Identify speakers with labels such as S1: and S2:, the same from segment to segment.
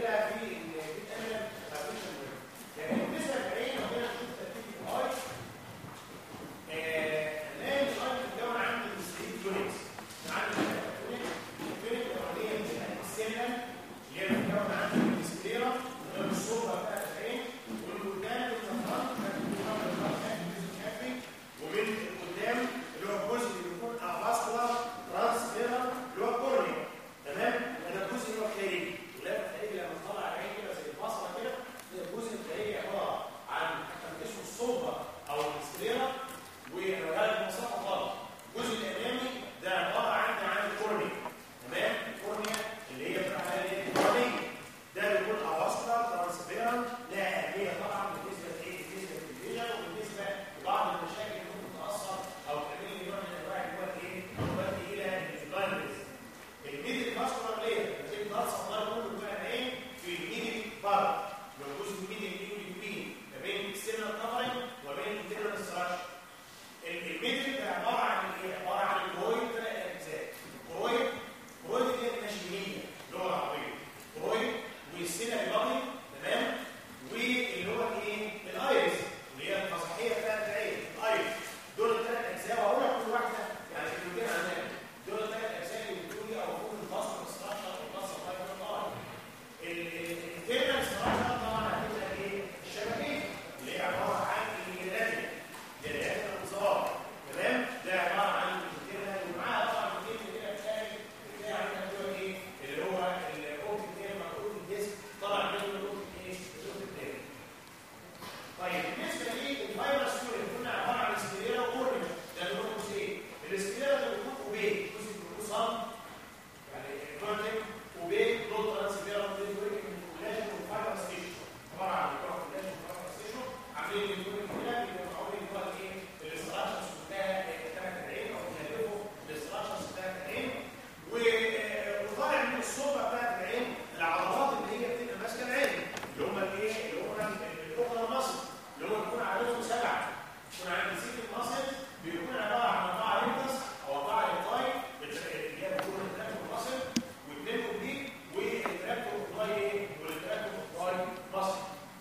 S1: بنعملها في الامينال فابريشن لكن بالنسبه للعين لو جينا نشوف ترتيب الاي نلاقي الاي بتتكون عندي من 3 يونتس عندي يونت اليونت الاولانيه بتبقى السيلن اللي هي بتتكون عندي من السكليرا اللي هو الصوره بتاعت العين واللي قدام الفرونت ومن قدام اللي هو الجزء اللي بيكون افاسكولار ترانسفيرال اللي هو الكورنيا تمام ده الجزء اللي هو الخارجي ولا الخارجي لما تطلع العين كده زي البصره كده ده الجزء الخارجي عباره عن حتى اسمه الصوبه او السكليرا وغالب المساحه غلط الجزء الامامي ده عباره عن عن الكورنيا تمام الكورنيا اللي هي بتاعت الكورنيا ده بيكون افاسكولار ترانسفيرال لها اهميه طبعا بالنسبه لايه بالنسبه للفيجن وبالنسبه لبعض المشاكل اللي ممكن تاثر او تعمل لي نوع من انواع اللي هو الايه تؤدي الى البلايندنس الميدل فاسكولار لير بتبقى تاثر الله كله بقى ايه في الميدل بارت لو جزء الميدل اللي بين ما بين السيرنال كفرنج وما بين الانترنال ستراكشر الميدل ده عباره عن ايه عباره عن الكرويد ثلاث اجزاء الكرويد الكرويد دي النشيميه اللغه العربيه الكرويد والسينا البطن تمام واللي هو الايه الايرس اللي هي المسرحيه بتاعت العين الايرس دول الثلاث اجزاء وهقول لك كل واحده يعني كلمتين عنها دول الثلاث اجزاء اللي بتقول لي او بتقول البصر والستراكشر والبصر والبصر الانترنال ستراكشر طبعا هتبقى ايه الشبكيه اللي هي عباره عن الجيناتيك جيناتيك الانصاب تمام ده عباره عن الانترنال ومعاها طبعا الجزء كده بتاعي بتاعي عندنا اللي هو ايه اللي هو الاوبتيك تيرم او الجسم طبعا منه الاوبتيك ايه الاوبتيك تيرم طيب بالنسبه للفيروس اللي كنا عباره عن سكليرا وكورنيا ده اللي هو جزئين السكليرا ده بيكون اوبيك جزء بيكون صم يعني كورنيك اوبيك دول ترانسفيرا دول بيكون من الكولاجين والفايبر ستيشن عباره عن الكولاجين والفايبر ستيشن عاملين الكورنيك كده بيبقى معمول اللي هو الايه الاستراكشرز بتاعت بتاعت العين او بيهدفوا الاستراكشرز بتاعت العين وطالع من الصوره بتاعت العين العضلات اللي هي بتبقى ماسكه العين اللي هم الايه اللي هم الاخرى مصر اللي هو بيكون عددهم سبعه يكون عند سيك المصل بيكون عباره عن اربعه ريمبس او اربعه ريمباي اللي هي بتكون التراكم المصل واثنين اوبليك والتراكم الراي ايه والتراكم الراي مصل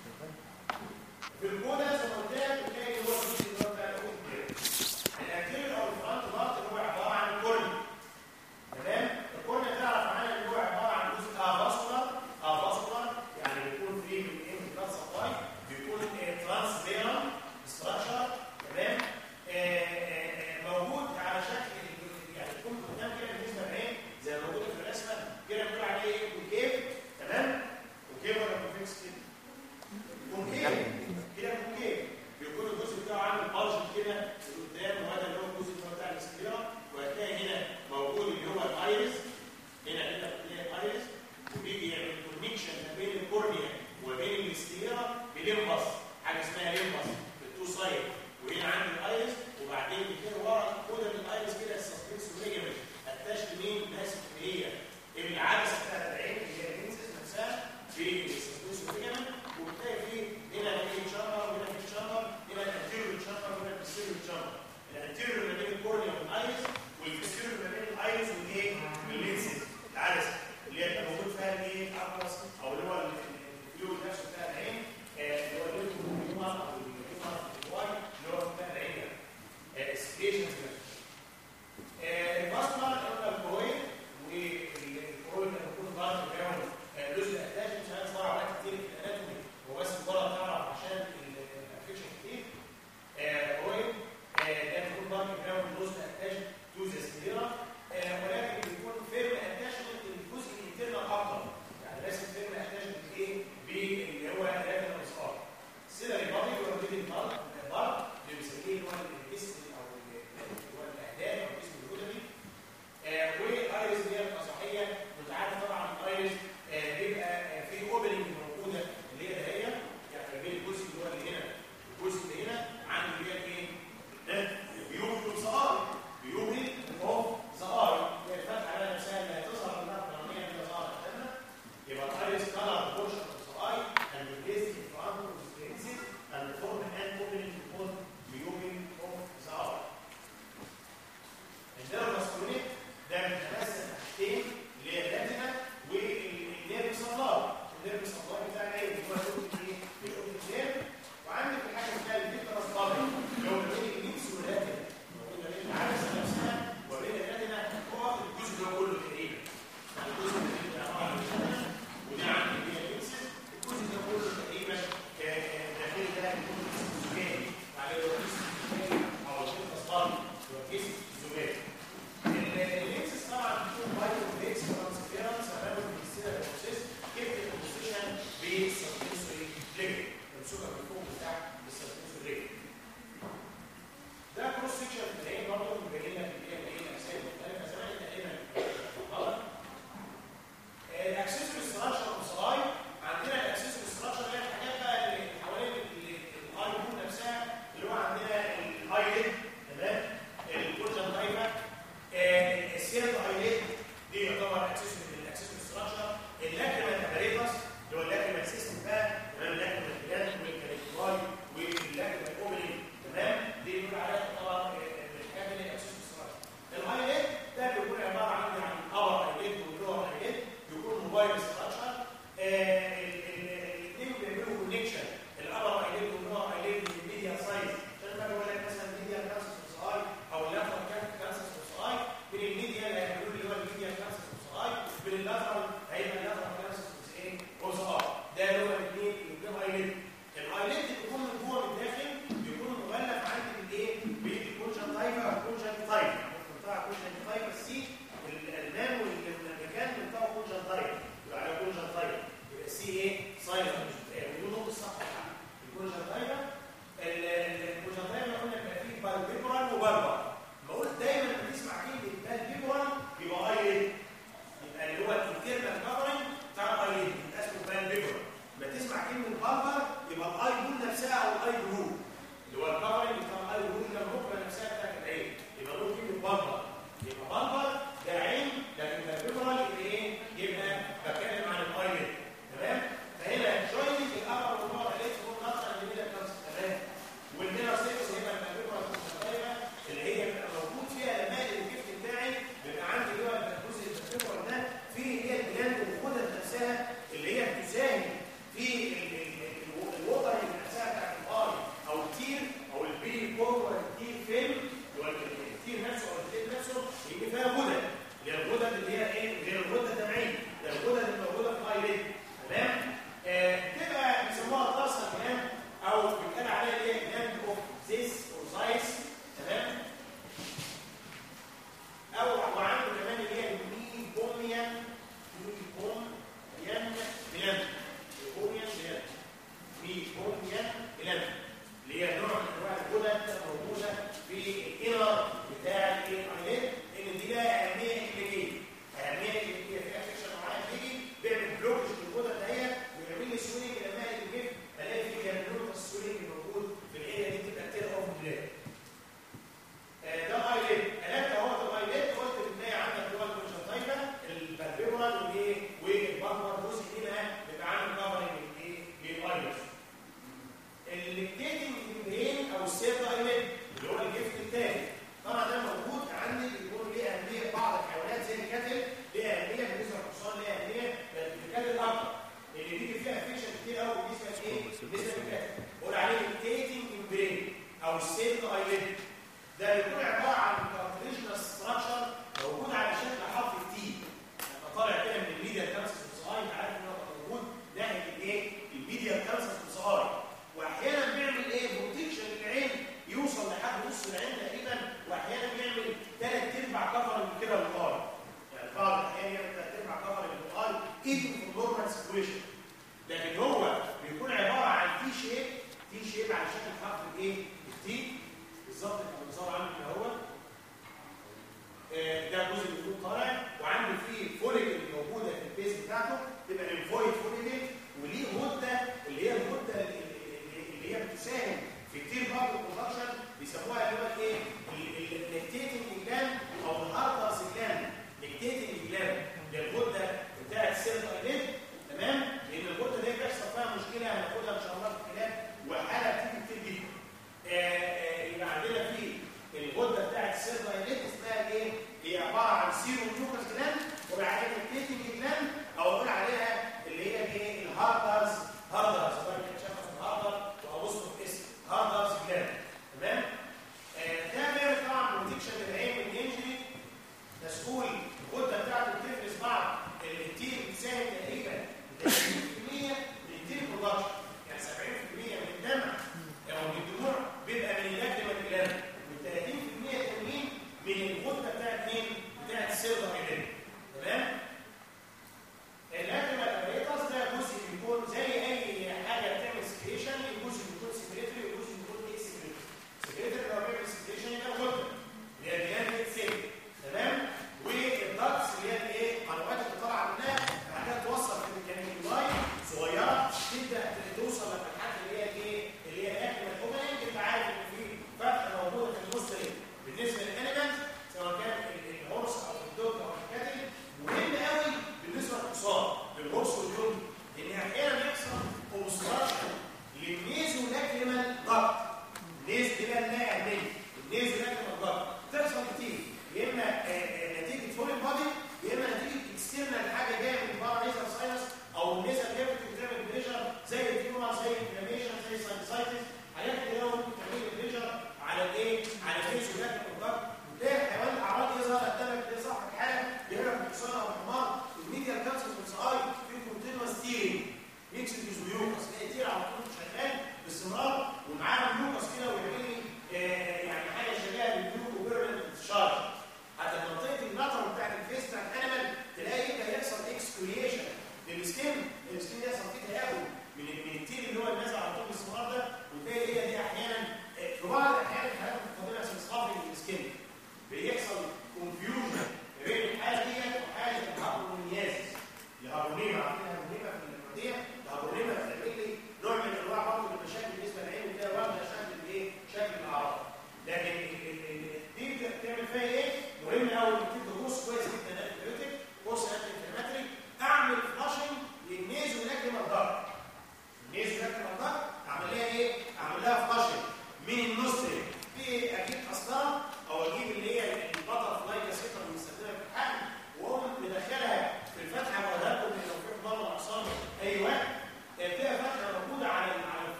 S1: في الكودا زي ما قلت لك بتلاقي هو الجزء اللي هو بتاع الاكتيريال او الفرونت بارت اللي هو عباره عن الكورنيا تمام الكورنيا تعرف معانا ان هو عباره عن جزء افاسكولار افاسكولار يعني بيكون فري من ايه من بلاد سبلاي بيكون ترانسفيرال ستراكشر تمام آه، آه، آه، موجود على شكل يعني يكون قدام كده بالنسبه للعين زي ما موجوده في الرسمه كده بنقول عليه ايه كونكيف تمام كونكيف ولا كونفكس كده كونكيف كده كونكيف بيكون الجزء بتاعه عامل بلج كده لقدام وهذا اللي هو الجزء اللي هو بتاع السكليرا وهتلاقي هنا موجود اللي هو الايرس هنا كده بتلاقي الايرس وبيجي يعمل كونكشن ما بين الكورنيا وبين السكليرا بليمبس حاجه اسمها ليمبس بالتو سايد وهنا عندي الايرس وبعدين كده ورا كده من الايرس كده السسبنس ليجمنت اتاش مين ماسك اللي هي العدسه بتاعت العين اللي هي اللينسز نفسها في السسبنس ليجمنت وبتلاقي فيه هنا في تشامبر وهنا في تشامبر هنا الانتيريور تشامبر وهنا البوستيريور تشامبر الانتيريور ما بين الكورنيا والايرس والبوستيريور ما بين الايرس والايه واللينسز العدسه اللي هي موجود فيها الايه الابرس او اللي هو الفلويد نفسه بتاع العين آه، اللي هو الهيومر او الهيومر الواي اللي هو بتاع العين سبيشنز الباسمر قلنا الكرويد والكرويد لما يكون ضغط جراوند جزء اتاش مش عايز اطلع على كتير في الاناتومي هو بس مجرد تعرف عشان الافكشن كتير كرويد ده بيكون ضغط جراوند جزء ده الجزء اللي بيكون طالع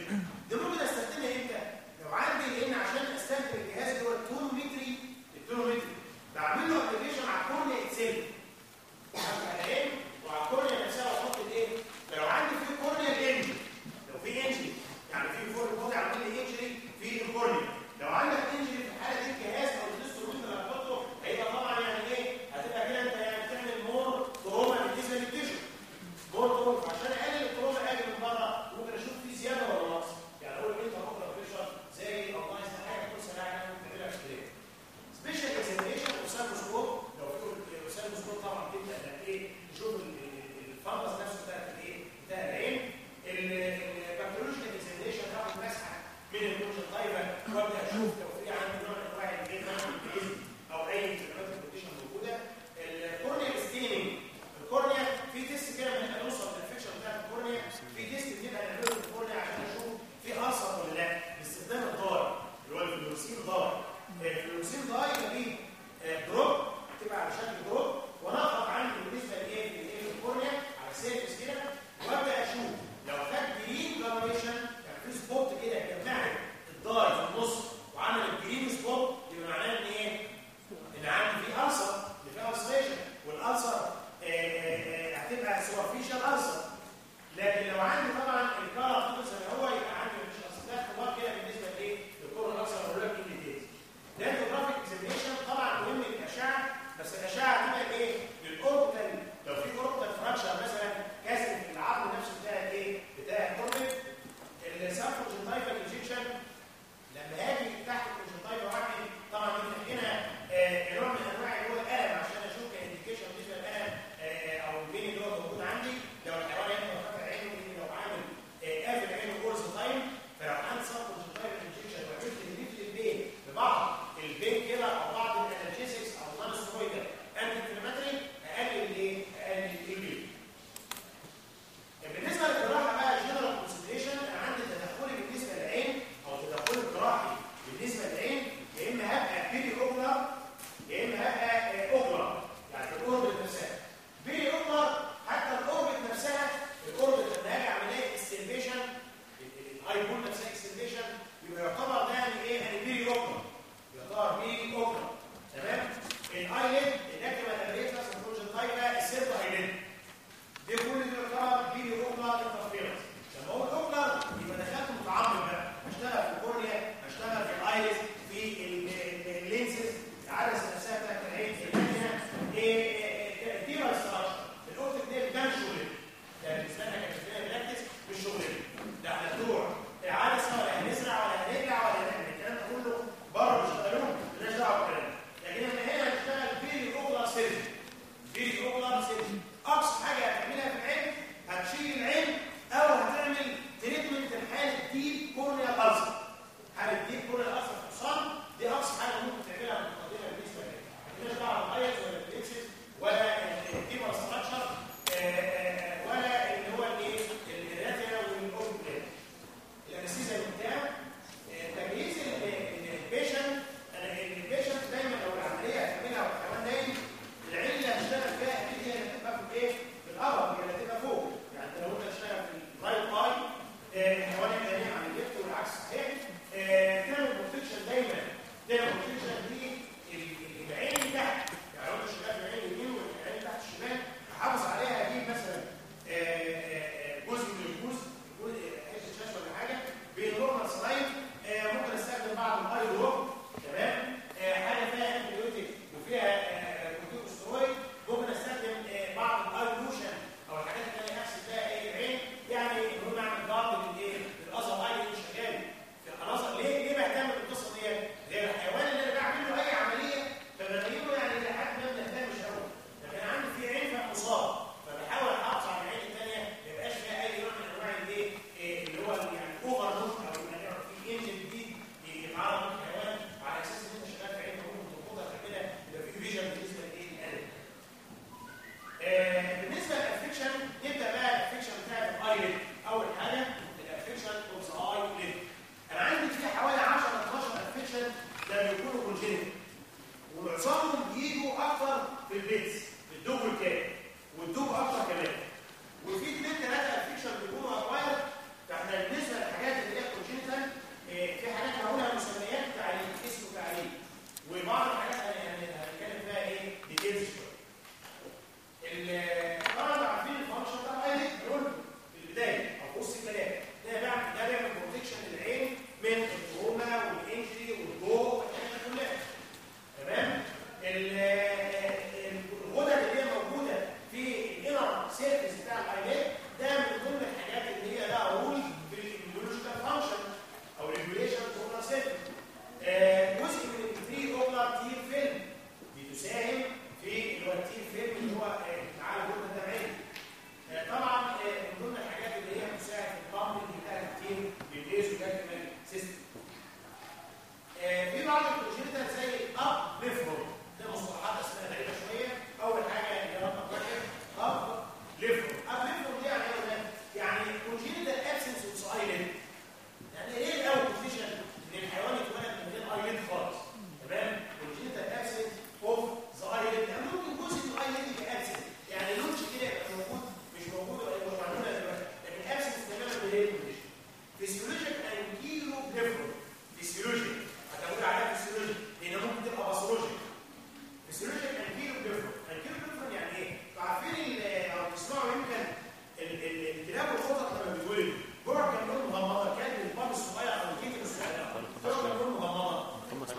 S1: دايما دايما بروتكشن دي العين تحت يعني لو انت شغال في العين اليمين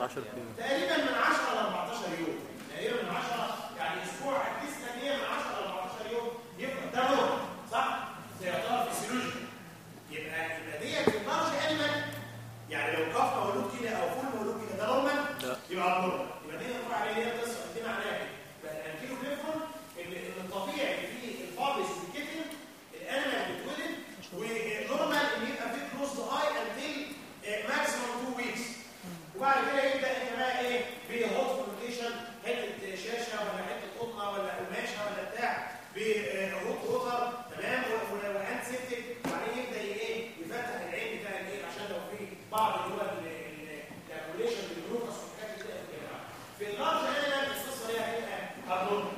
S2: 10 ايام
S1: تقريبا من 10 ل 14 يوم تقريبا من 10 يعني اسبوع اتليست ان هي من 10 ل 14 يوم يبقى ده نورمال صح؟ ده يعتبر فيسيولوجيكال يبقى يبقى ديت اللارج انيمال يعني لو كف مولود كده او فول مولود كده ده نورمال
S2: لا.
S1: يبقى نورمال يبقى دي نقول عليه هي قصه دي معناها ايه؟ يبقى الانكيلو بيفرون ان ان الطبيعي في الفابس والكتل الانيمال بتولد ونورمال ان يبقى في كلوز اي انتل ماكسيموم 2 ويكس وبعد كده يبدا انت بقى ايه بهوت كوميونيكيشن حته شاشه ولا حته قطنه ولا قماشه ولا بتاع بهوت ووتر تمام وهاند سيفتك وبعدين يبدا ايه يفتح العين بتاع الايه عشان لو في بعض اللي هو الكالكوليشن بالجلوكوز والحاجات دي كده في اللارج انيمال القصه دي هتبقى هتنور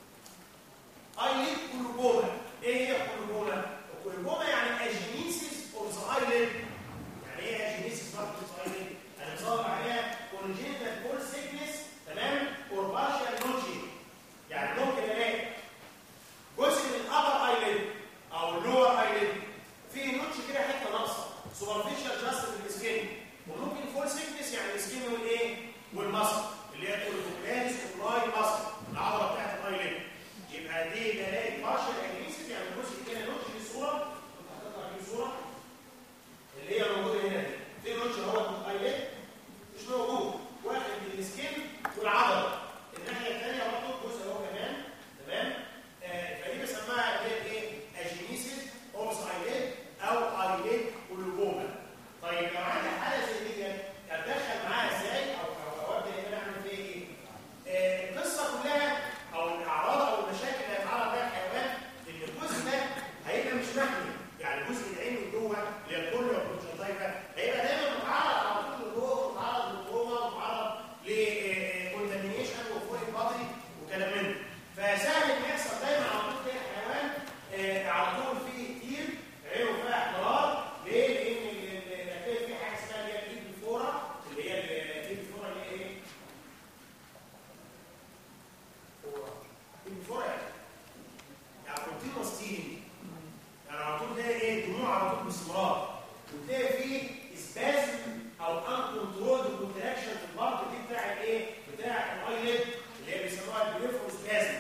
S1: ايليد كولوبوما ايه هي كولوبوما؟ الكولوبوما يعني اجينيسيس اوف ذا ايليد يعني ايه اجينيسيس اوف ذا ايليد؟ هنتصور عليها كونجنتال بول سيكنس تمام اور بارشال نوتشي يعني ممكن الاقي جزء من الابر ايليد او اللور ايليد فيه نوتش كده حته ناقصه سوبرفيشال جاست في السكين وممكن فول سيكنس يعني السكين والايه؟ والمصل اللي هي الكولوبوماتيس اوبلاي مصل العضله بتاعت الايليد يبقى دي بلاقي بارشال اجينيسيس يعني جزء كده نوتش في الصوره كنت حاططها في صوره اللي هي موجوده هنا دي في نوتش اهو في الايليد مش موجود واحد من السكين والعضله الناحيه الثانيه برضه جزء اهو كمان تمام آه فدي بسميها اللي هي ايه اجينيسيس اوف ايليد او ايليد كولوبوما طيب لو عندي حاله زي دي اتدخل معاها ازاي او او ابدا ان انا اعمل فيها ايه آه، القصه كلها او الاعراض او المشاكل اللي هيتعرض لها الحيوان ان الجزء ده هيبقى مش محمي يعني جزء العين من جوه اللي هي الكورنيا والكونجكتيفا هيبقى دايما متعرض على طول للضوء متعرض للتروما متعرض لكونتامينيشن وفورين بادي وكلام من ده فسهل ان يحصل دايما على طول في الحيوان آه، على طول في كتير عينه فيها احمرار ليه؟ لان ال- ال- هتلاقي في حاجه اسمها اللي هي الايبيفورا اللي هي الايبيفورا اللي هي ايه؟ هو الايبيفورا يعني يعني كونتينوس ستيلينج يعني على طول تلاقي ايه دموع على طول باستمرار وتلاقي فيه اسبازم او ان كنترول كونتراكشن في البارت دي بتاع الايه؟ بتاع الايليد اللي هي بيسموها البريفرو سبازم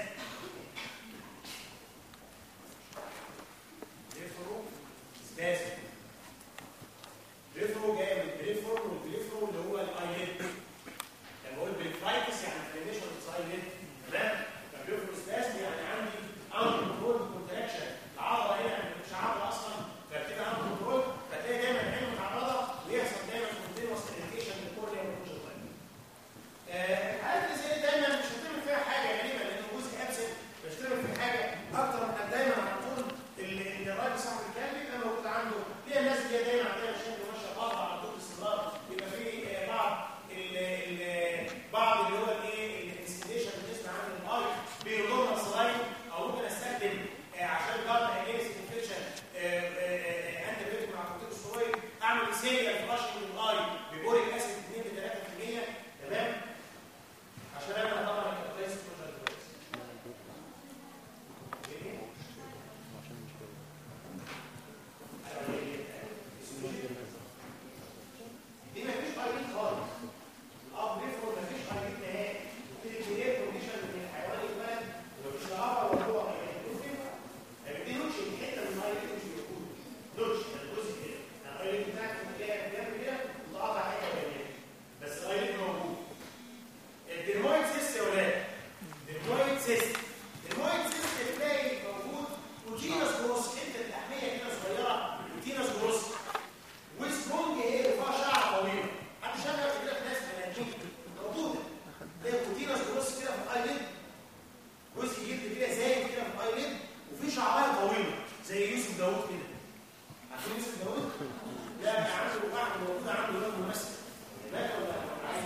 S1: بريفرو سبازم بريفرو جاي من بريفرو والبريفرو اللي هو الايليد لما اقول بريفرايتس يعني انفلاميشن اوف الايليد تمام فبريفرو سبازم يعني عندي ان كنترول كونتراكشن العضله هنا مش عضله اصلا فبتبقى ان كنترول فتلاقي دايما العين متعرضه ويحصل دايما كونتينوس اريتيشن للكورنيا والكونجكتيفا الحالات اللي زي دي دايما مش هتعمل فيها حاجه غالبا لان جزء ابسنت مش هتعمل فيه حاجه اكتر من إنك دايما على طول ال- ان الراجل صاحب الكلب يبقى موجود عنده ليه الناس اللي هي دايما عندها مشاكل ماشيه بره على طول باستمرار يبقى في آه، بعض ال ال بعض اللي هو الايه الانستيشن بالنسبه عن الاي بيضر صلاين او ممكن استخدم آه، عشان جارد اجينست انفكشن انت بيت مع كورتيكوستيرويد اعمل سيريال فلاشنج للاي ببوريك اسيد 2 ل 3% تمام عشان انا طبعا الكابيتاليست كونجكتيفايتس دي مفيش ايدين خالص الاب بيفرض مفيش ايدين نهائي تبتدي ايه كونديشن من الحيوان يتولد ومفيش لا اب ولا هو ايدين يعني دي نوتش من حته من الايدين مش موجود نوتش الجزء كده يعني الايدين بتاعك لما جاي بيعمل كده متقاطع حته بينيه بس الايدين موجود الديرمويد سيست يا ولاد الديرمويد سيست الديرمويد سيست تلاقي موجود بروتينس جروس حته لحميه كده صغيره بروتينس جروس وسترونج ايه وفيها شعر طويل حد شاف كده في ناس مناجيك موجوده تلاقي بروتينس جروس كده في الايليد جزء جلد كده زايد كده في الايليد وفي شعرايه طويله زي يوسف داوود كده عارفين يوسف داوود؟ لا عنده واحد موجود عنده ده ممثل هناك ولا عايز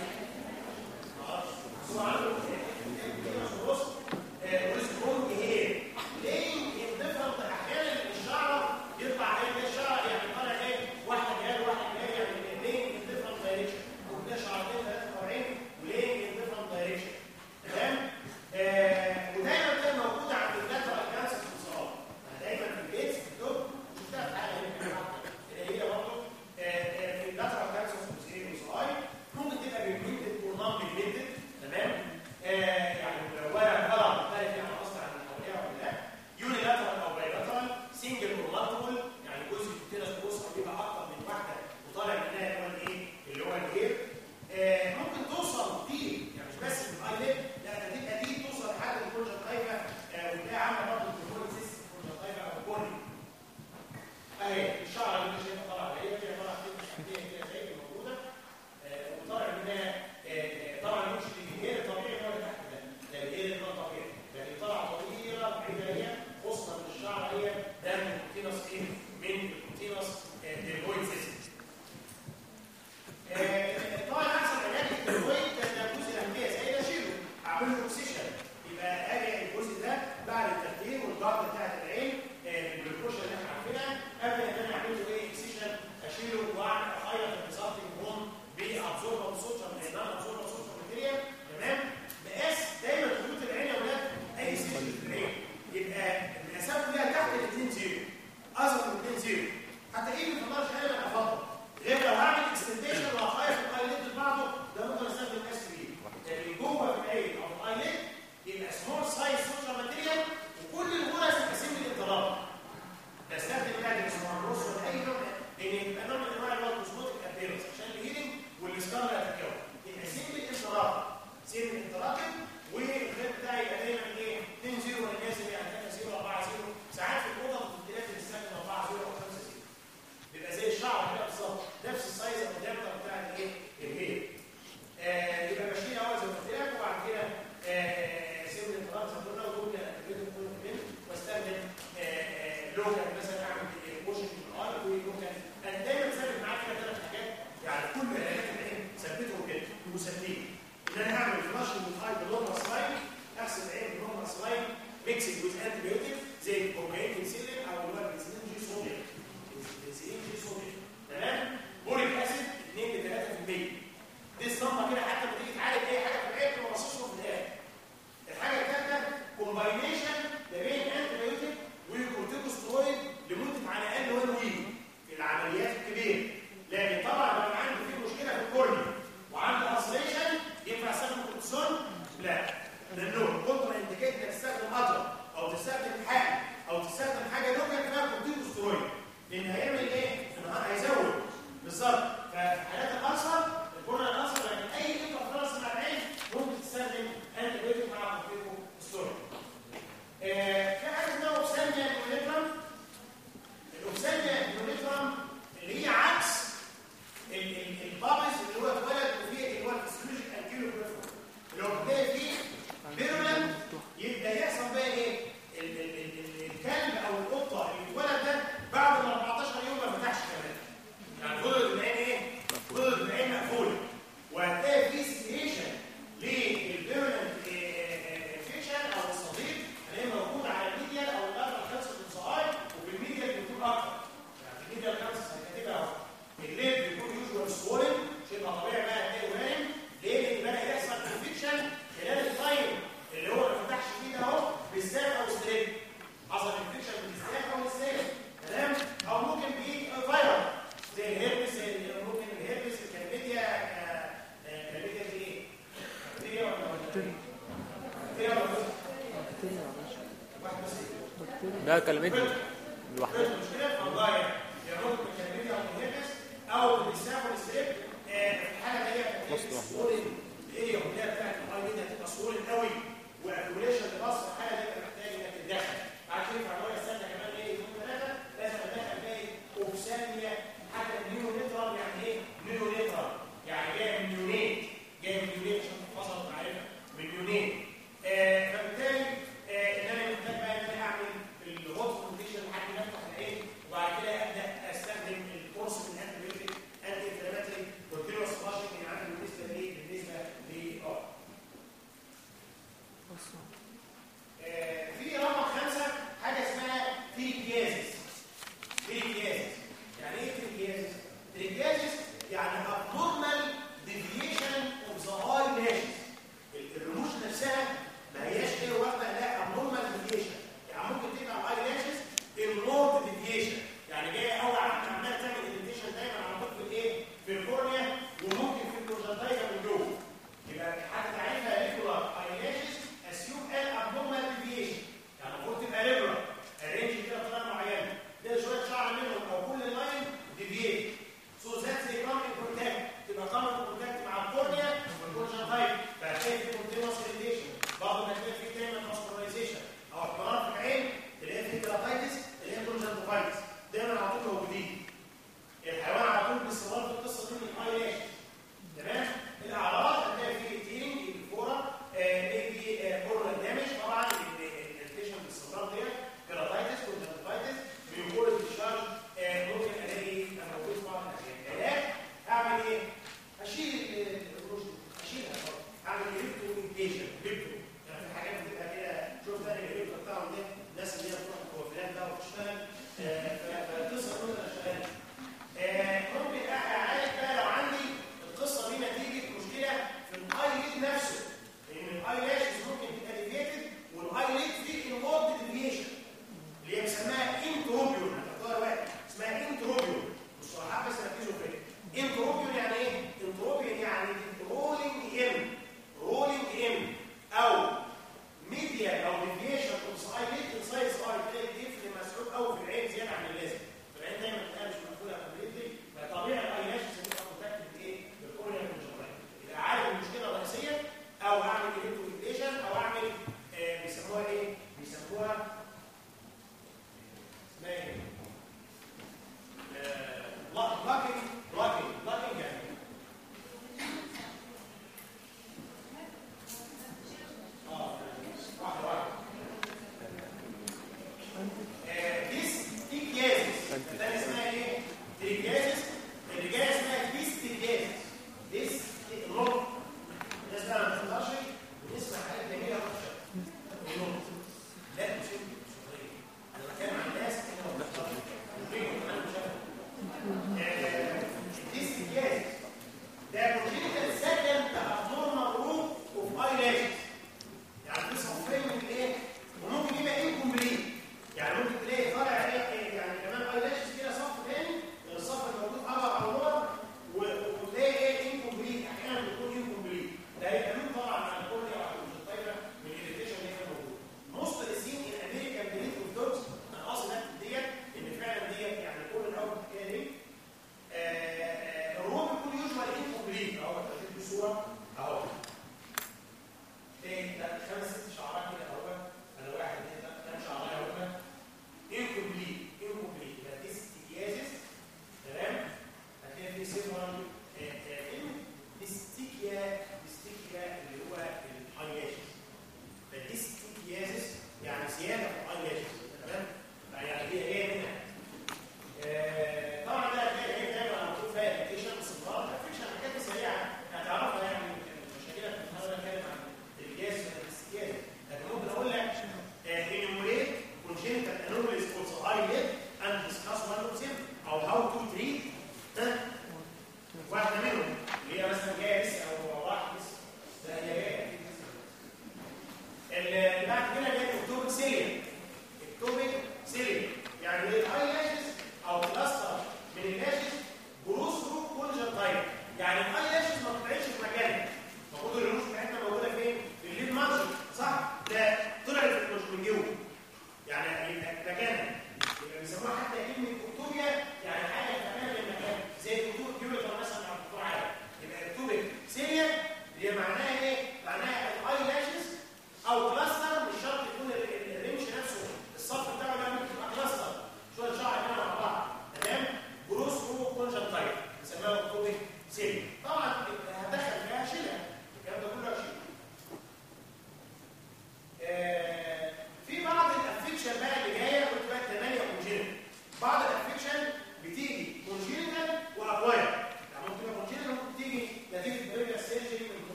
S1: هو عنده بص ريسبونج هير ليه الديفرنت احيانا الشعر يطلع ايه الشعر يعني طالع ايه واحد جاي واحد جاي يعني ليه الديفرنت دايركشن وده شعرتين ثلاثه طالعين وليه الديفرنت دايركشن تمام آه ودايما ده موجود عند اللاترال كانسر في الصلاه دايما في البيت في الدب شفتها في حاجه هنا هي برضه في اللاترال كانسر في الصلاه ممكن تبقى بيبليد
S2: ده كلمتني لوحدها
S1: مصر واحدة ايه الكليه بتاعت الاي دي هتبقى سهول قوي واكيوليشن لمصر حاجه دي محتاج انك تدخل عشان ينفع لو السنه كمان ايه يوم ثلاثه لازم ادخل باقي اوبسانيا حاجه نيو نيترال يعني ايه نيو نيترال يعني جايه من يونيت جايه من يونيت عشان تحفظها وتعرفها من يونيت آه فبالتالي آه ان انا محتاج بقى ان انا اعمل الهوت كونديشن لحد ما افتح العين وبعد كده ابدا استخدم الكورس من الانتي انتي انفلاماتري كونتينوس فلاشنج اللي عندي بالنسبه ليه بالنسبه ل اه آه، في رقم خمسة حاجة اسمها تريكيازيس تريكيازيس يعني ايه تريكيازيس؟ تريكيازيس يعني abnormal deviation of the eye lashes ال- الرموش نفسها ما هياش ايه واحدة لا abnormal deviation يعني ممكن تبقى الاي لاشز النورد deviation يعني جاية قوي عمالة تعمل irritation دايما على طول في الايه؟ في الكورنيا وممكن في الكونجنتايفا من جوه يبقى حتى تعريفها ريجولار ايلاشز اسيوم ان ابنورمال ديفيشن يعني المفروض تبقى ريجولار الرينج كده بطريقه معينه ده شويه شعر منهم او كل لاين ديفييت سو ذات زي كام ان كونتاكت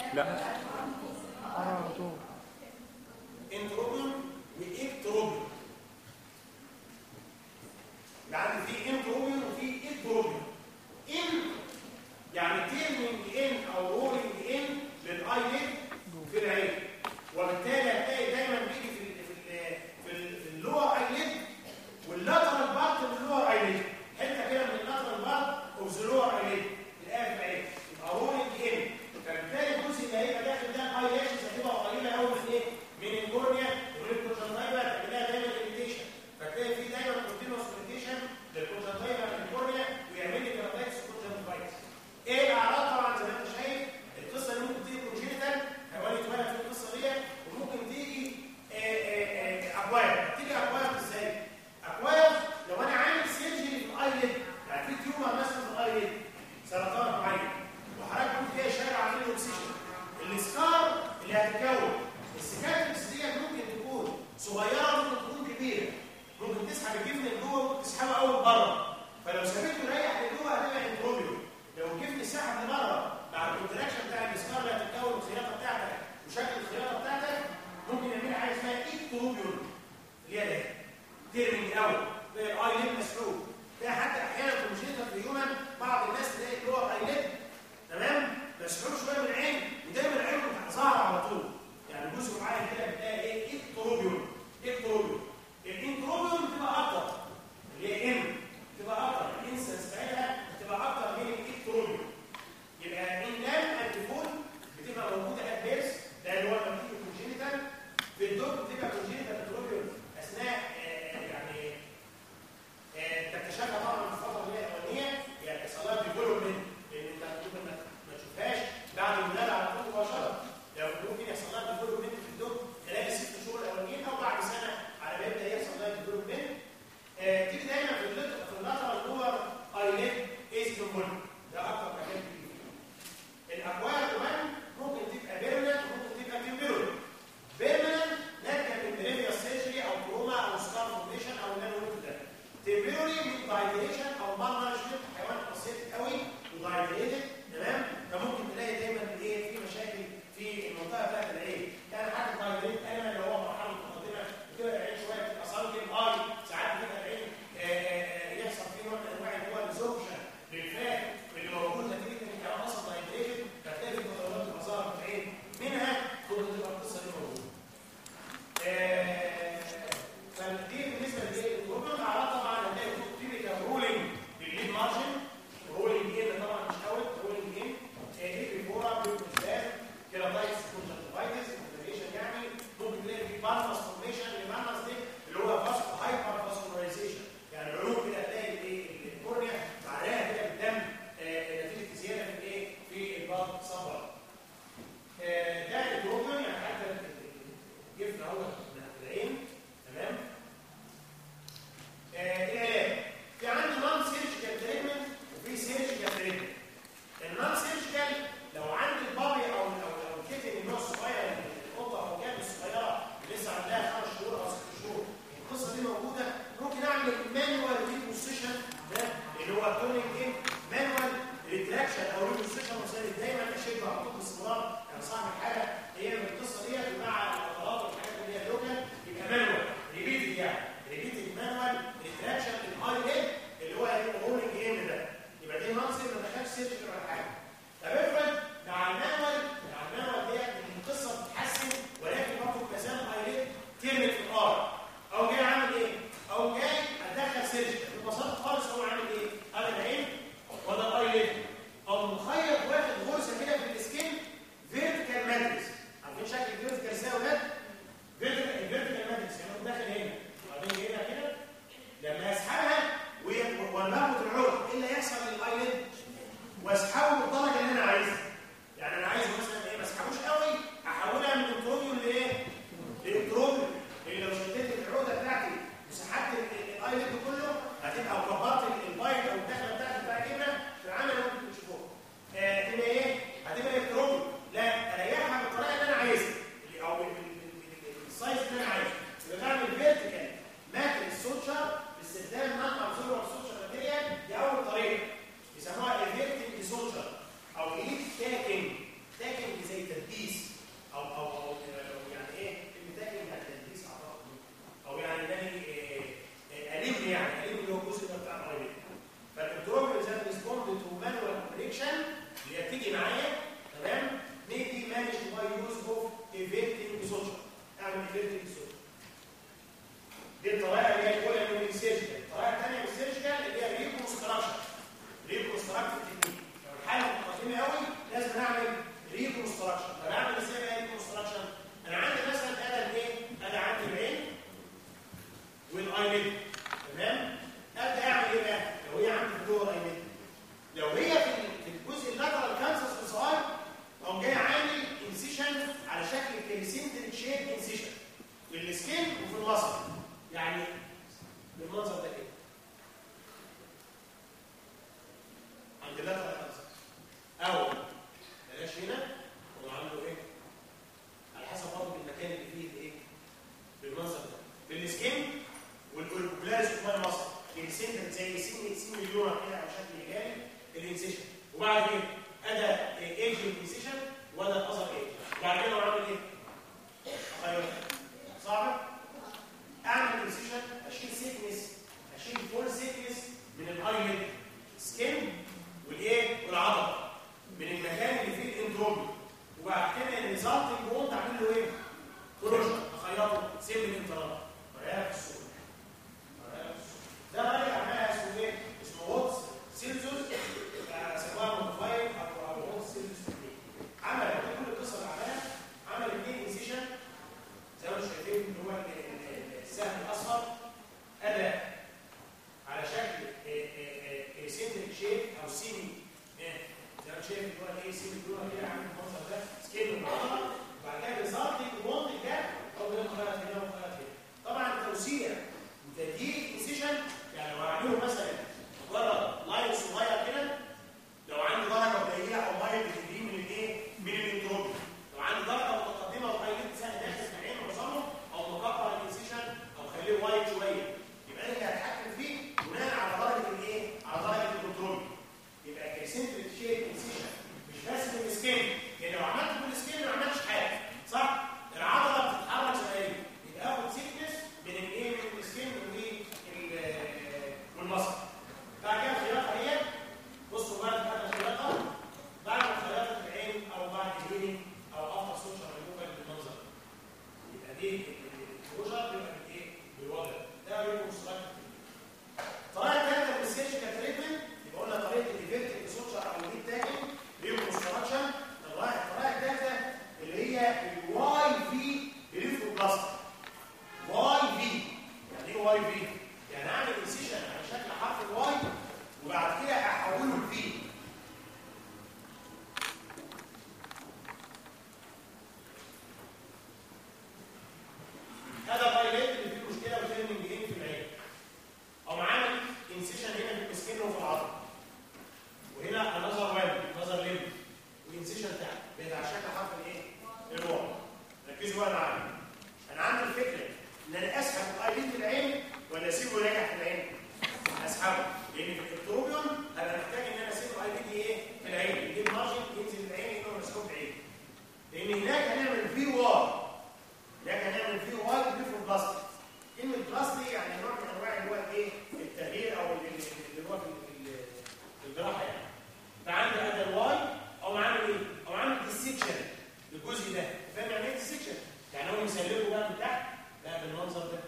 S2: لا
S1: انتروبيون واكتروبيون يبقى عندي في انتروبيون وفي اكتروبيون ان يعني تيرنينج ان او رولينج ان للايليد في العين وبالتالي هتلاقي دايما بيجي في ال في ال في, ال في اللور ايليد واللاترال بارت من اللور ايليد حته كده من اللاترال بارت اوف ذا لور ايليد الايه في العين يبقى رولينج ان فبالتالي الجزء اللي هيبقى داخل ده الايلاشز هتبقى قليله قوي من ايه؟ من الكورنيا ومن الكونجنتايفا هتلاقيها دايما ليميتيشن فتلاقي في دايما كونتينوس ليميتيشن للكونجنتايفا من الكورنيا ويعمل لي كارتايتس كونجنتايفايتس ايه الاعراض طبعا زي ما انت شايف القصه دي ممكن تيجي كونجنتال حيوان اتولد في القصه دي وممكن تيجي اكواير تيجي اكواير ازاي؟ اكواير لو انا عامل سيرجري في الايلid يعني في تيومر مثلا في الايلid سرطان معين وحضرتك كنت جاي شارع عامل له اوكسجين السكار اللي هتتكون السكاتريكس دي ممكن تكون صغيره ممكن تكون كبيره ممكن تسحب الجبن لجوه ممكن تسحبه قوي لبره فلو سابته يريح لجوه هتبقى انتروبيو لو الجبن سحب لبره مع الكونتراكشن بتاع السكار اللي هتتكون الخياطه بتاعتك وشكل الخياطه بتاعتك ممكن يعمل حاجه اسمها اكتروبيون اللي هي ده تيرمينج اوت الاي ليد مسحوب ده حتى احيانا في المشيطه في الهيومن بعض الناس تلاقي اللي هو اي ليد تمام مسحوب شويه من العين ودايما العين ظاهره على طول يعني جزء معين كده بتلاقي ايه اكتروبيون اكتروبيون الانتروبيون بتبقى اكتر اللي هي ام بتبقى اكتر الانسنس بتاعتها بتبقى اكتر من الاكتروبيون يبقى ان لام الديفول بتبقى موجوده ات بيرس ده اللي هو لما بتيجي كونجينيتال في الدوب بتبقى كونجينيتال انتروبيون اثناء آه يعني آه تكتشفها طبعا يعني قليل اللي هو الجزء ده بتاع الايليد فالانتروبيال ذات ريسبوند تو مانوال بريكشن اللي هي بتيجي معايا تمام ميبي مانج باي يوز اوف ايفيكتنج سوشيال اعمل ايفيكتنج سوشيال دي الطريقه اللي هي الاولى من السيرجيكال الطريقه الثانيه من السيرجيكال اللي هي ريكونستراكشن ريكونستراكشن تكنيك لو الحاله متقدمه قوي لازم نعمل ريكونستراكشن طب اعمل ازاي بقى ريكونستراكشن انا عندي مثلا ادى ايه ادى عندي العين والايليد تمام ابدا اعمل ايه بقى لو هي عندي فلور ايليد لو هي في في الجزء اللاترال كانسر صغير اقوم جاي عامل انسيشن على شكل كريسنتريك شيب انسيشن في السكين وفي المصل يعني بالمنظر ده كده عند اللاترال كانسر او بلاش هنا وعامله ايه على حسب برضه المكان اللي فيه الايه بالمنظر ده بالسكين والاوركولاris كمان المصل السنتر زي سن سن مليون كده على شكل ايجابي الانسيشن وبعد كده ادى ايج الانسيشن وادى الاذر ايج وبعد كده اعمل ايه؟ اغير صعبه اعمل انسيشن اشيل سيكنس اشيل فول سيكنس من الايلid سكين والايه والعضله من المكان اللي فيه الاندروبي وبعد كده الريزلتنج بوند اعمل له ايه؟ كروجن اخيطه سيب الانترار وريها في الصوره ده راجع عملها اسمه ايه؟ اسمه واتس سيلزوس سواء موديفايد او او واتس سيلزوس تكنيك عمل ده كل القصه اللي عملها عمل اثنين انسيشن زي ما انتم شايفين اللي هو ال- ال- السهم الاصفر ادى على شكل سنتريك شيب او سيمي زي ما انت شايف اللي هو الايه سيمي دول كده عامل المنظر ده سكيل العضله وبعد كده ريزلتنج بوند ده او ده مخيط هنا ومخيط هنا طبعا التوسيع وتدقيق انسيشن يعني لو هعمله مثلا مجرد لاين صغير كده لو عندي درجه قليله او ميه بتجري من الايه؟ من الانتروبي لو عندي درجه متقدمه وهيجيب سهل داخل في العين معظمه او مكبر الانسيشن او خليه وايت شويه يبقى انا اللي هتحكم فيه بناء على درجه الايه؟ على درجه الانتروبي يبقى كسنتريك شيب انسيشن مش بس في السكين يعني لو عملت في السكين ما عملتش حاجه صح؟ العضله بتتحرك زي ما هي يبقى اخد سيكنس من الايه؟ من السكين والايه؟ والمصل بعد كده الخياطه هي بصوا بعد بعد الخياطه بعد ما خياطه العين او بعد الهيلينج او افتر سوشيال ريموفال بالمنظر يبقى دي الكروجر بيبقى بالايه؟ بالوضع ده بيكون مستقبل الطريقه الثالثه من السيرجيكال تريتمنت يبقى قلنا طريقه الايفكتيف سوشيال او الهيت تاكل ريكونستراكشن الطريقه الثالثه اللي هي الواي في بريفروبلاست واي في يعني ايه واي في؟ يعني اعمل انسيشن على شكل حرف الواي وبعد كده احوله لفي هذا البايليت اللي فيه مشكله وترمنج جين في العين او عامل انسيشن هنا في السكين وفي العظم وهنا انذر وان نظر ليمب والانسيشن بتاعه بقت على شكل حرف الايه؟ الواي ركزوا بقى معايا انا عندي الفكره ان انا اسحب الايليد في العين ولا اسيبه راجع في العين؟ اسحبه لان في الالكتروبيون انا محتاج ان انا اسيب الايليد ايه؟ في العين يجيب مارجن ينزل العين يبقى مسحوب بعيد لان هناك هنعمل في واي هناك هنعمل في واي بيفور بلاستيك كلمه بلاستيك يعني نوع من انواع اللي هو الايه؟ التغيير او اللي اللي هو في ال- في الجراحه يعني فعندي هذا الواي او عامل ايه؟ او عامل ديسكشن للجزء ده فاهم يعني ايه ديسكشن؟ يعني هو مسلكه بقى من تحت بقى بالمنظر ده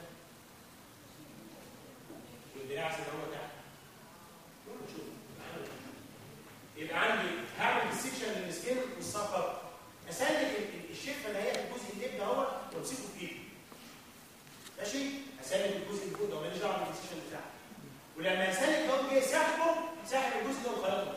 S1: والدراع اللي هو تحت شوف يبقى عندي هعمل ديسكشن للسكين والسفر اسلك ال- الشفه اللي هي في الجزء اللي ده اهو وامسكه في ايدي ماشي اسلك الجزء اللي فوق ده ماليش دعوه بالديسكشن بتاعه ولما اسلك ده جاي ساحبه ساحب الجزء ده وخلطه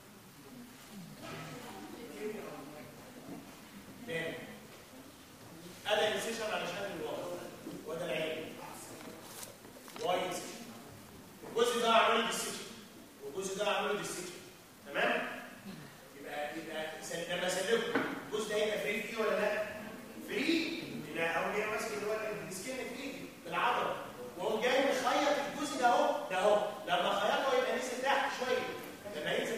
S1: تاني ادي انسيشن على شكل الواي وده العين واي انسيشن الجزء ده اعمله ديسكشن والجزء ده اعمله ديسكشن تمام يبقى يبقى سل- لما اسلكه الجزء ده هيبقى فري فيه ولا لا فري لان اول جاي ماسك اللي هو السكين في ايدي بالعضله وهو جاي مخيط الجزء ده اهو ده اهو لما خيطه يبقى نزل تحت شويه لما ينزل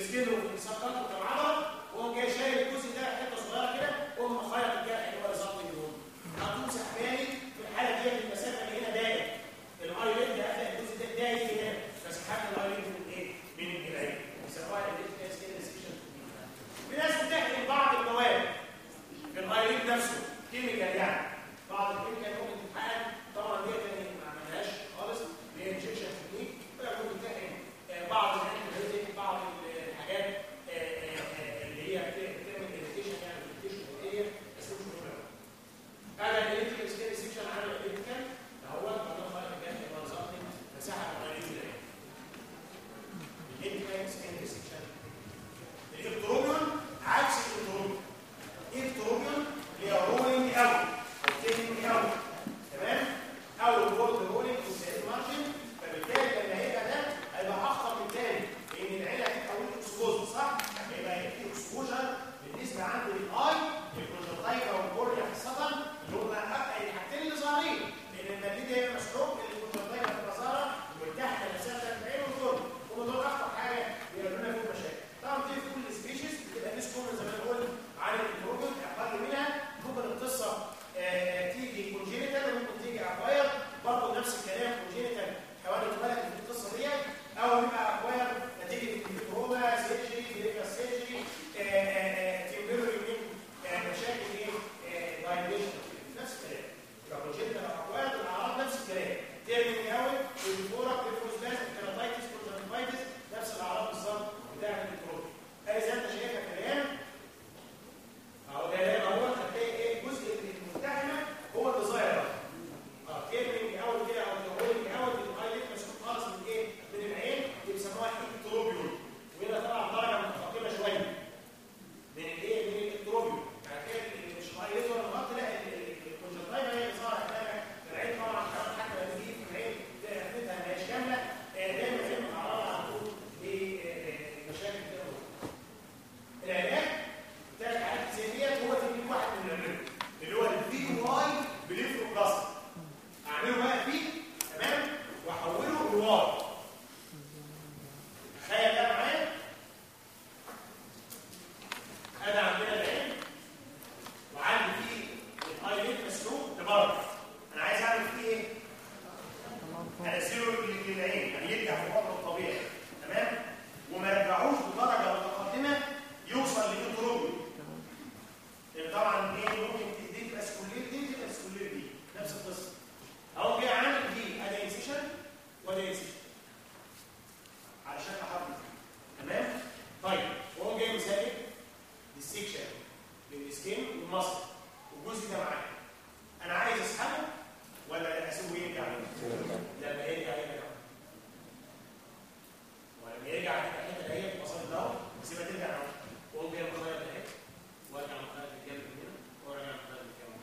S1: السكين وفي السكر وفي العضله وهو جاي شايل الجزء ده حته صغيره كده وهم خيط الجرح اللي هو يظبط اليوم هتمسح بالي في الحاله ديت المسافه اللي هنا دايره الايليد ده هتلاقي الجزء ده داير هنا فسحبنا الايليد من ايه؟ من الجبهه بيسموها الالكتريك سكين سيكشن في ناس بتحقن بعض المواد في الايليد نفسه كيميكال يعني بعض الكيميكال ممكن تتحقن طبعا ديت يعني ما عملناهاش خالص اللي هي انجكشن تكنيك ممكن تحقن آه، بعض الانتيبيوتيك بعض الحاجات آه، آه، آه، اللي هي بت- بتعمل اريتيشن يعني اريتيشن اللي هي بس مش مهمه انا الالكتريك سكين سيكشن عامل الكيميكال هو بعدين خارج الجهاز المنظمي مساحه الغريب ده الالكتريك سكين سيكشن الالكتروبيون عكس الالكتروبيون الالكتروبيون هي رولينج اوت او تيكينج اوت تمام او الفولت رولينج وسائل مارجن فبالتالي لما هيبقى ده هيبقى اخطر من الثاني لان العيله هتتحول لاكسبوز صح؟ هيبقى في اكسبوجر بالنسبه عند الاي الكونجكتيفا والكورنيا خاصه اللي هم الحاجتين اللي ظاهرين لان الماديه هي مسحوق الكونجكتيفا في البصاره والتحت نفسها بتاعت العين والكورنيا هم دول اكتر حاجه بيعملوا لنا فيهم مشاكل طبعا دي في كل سبيشيز بتبقى مش كومن زي ما انا قلت عن البروجن اقل منها ممكن القصه آه، تيجي كونجينيتال وممكن تيجي اكواير برضه نفس الكلام كونجينيتال حوالي اتولد في القصه ديت او يبقى اكواير نتيجه الكتروما سيرجري ديليفر سيرجري تمبرري من آه، مشاكل ايه دايليشن نفس الكلام يبقى كونجينيتال اكواير الاعراض نفس الكلام تيرمين اوت الفورا بيفوسباز كيراتايتس كونجكتيفايتس نفس الاعراض بالظبط بتاعت الكتروما اي زي ما انت شايفها كلام اهو ده ده هو هتلاقي ايه الجزء اللي الملتحمه هو اللي ظاهر اه كيرنينج اوت كده او هولينج اوت الايليت مسكوت خالص من ايه من العين دي بيسموها اكتروبيول وهنا طبعا درجه متقدمه شويه من الايه من الاكتروبيول يعني كده اللي مش الايليت ولا الغط لا الكونجكتيفا هي اللي ظاهره هناك العين طبعا كمان حتى لما تيجي في العين تلاقيها ما هيش كامله آه، دايما هي متعرضه على طول لمشاكل كده العلاج بتاع الحالات زي ديت هو تكنيك واحد من العلاج اللي هو الفي واي بليفرو بلاس اعمله بقى فيه تمام واحوله لواي تخيل ده معايا انا عندنا العين وعندي فيه الايليت مسروق لبره انا عايز اعمل فيه ايه؟ انزله للعين يعني يرجع في وضعه الطبيعي تمام وما يرجعوش بدرجه متقدمه يوصل للانتروبيول لان طبعا ايه ممكن دي تبقى سكولير دي تبقى سكولير دي نفس القصه اهو جاي عامل دي ادي انسيشن وادي انسيشن على شكل حرف تمام طيب وهو جاي مسابق للسيكشن للسكين والمصل والجزء ده معايا انا عايز اسحبه ولا اسيبه يرجع لما يرجع يرجع ولما يرجع الحته اللي هي وصلت له سيبها ترجع اهو وهو جاي مخيط اهي وارجع مخيط الجنب من هنا وارجع مخيط الجنب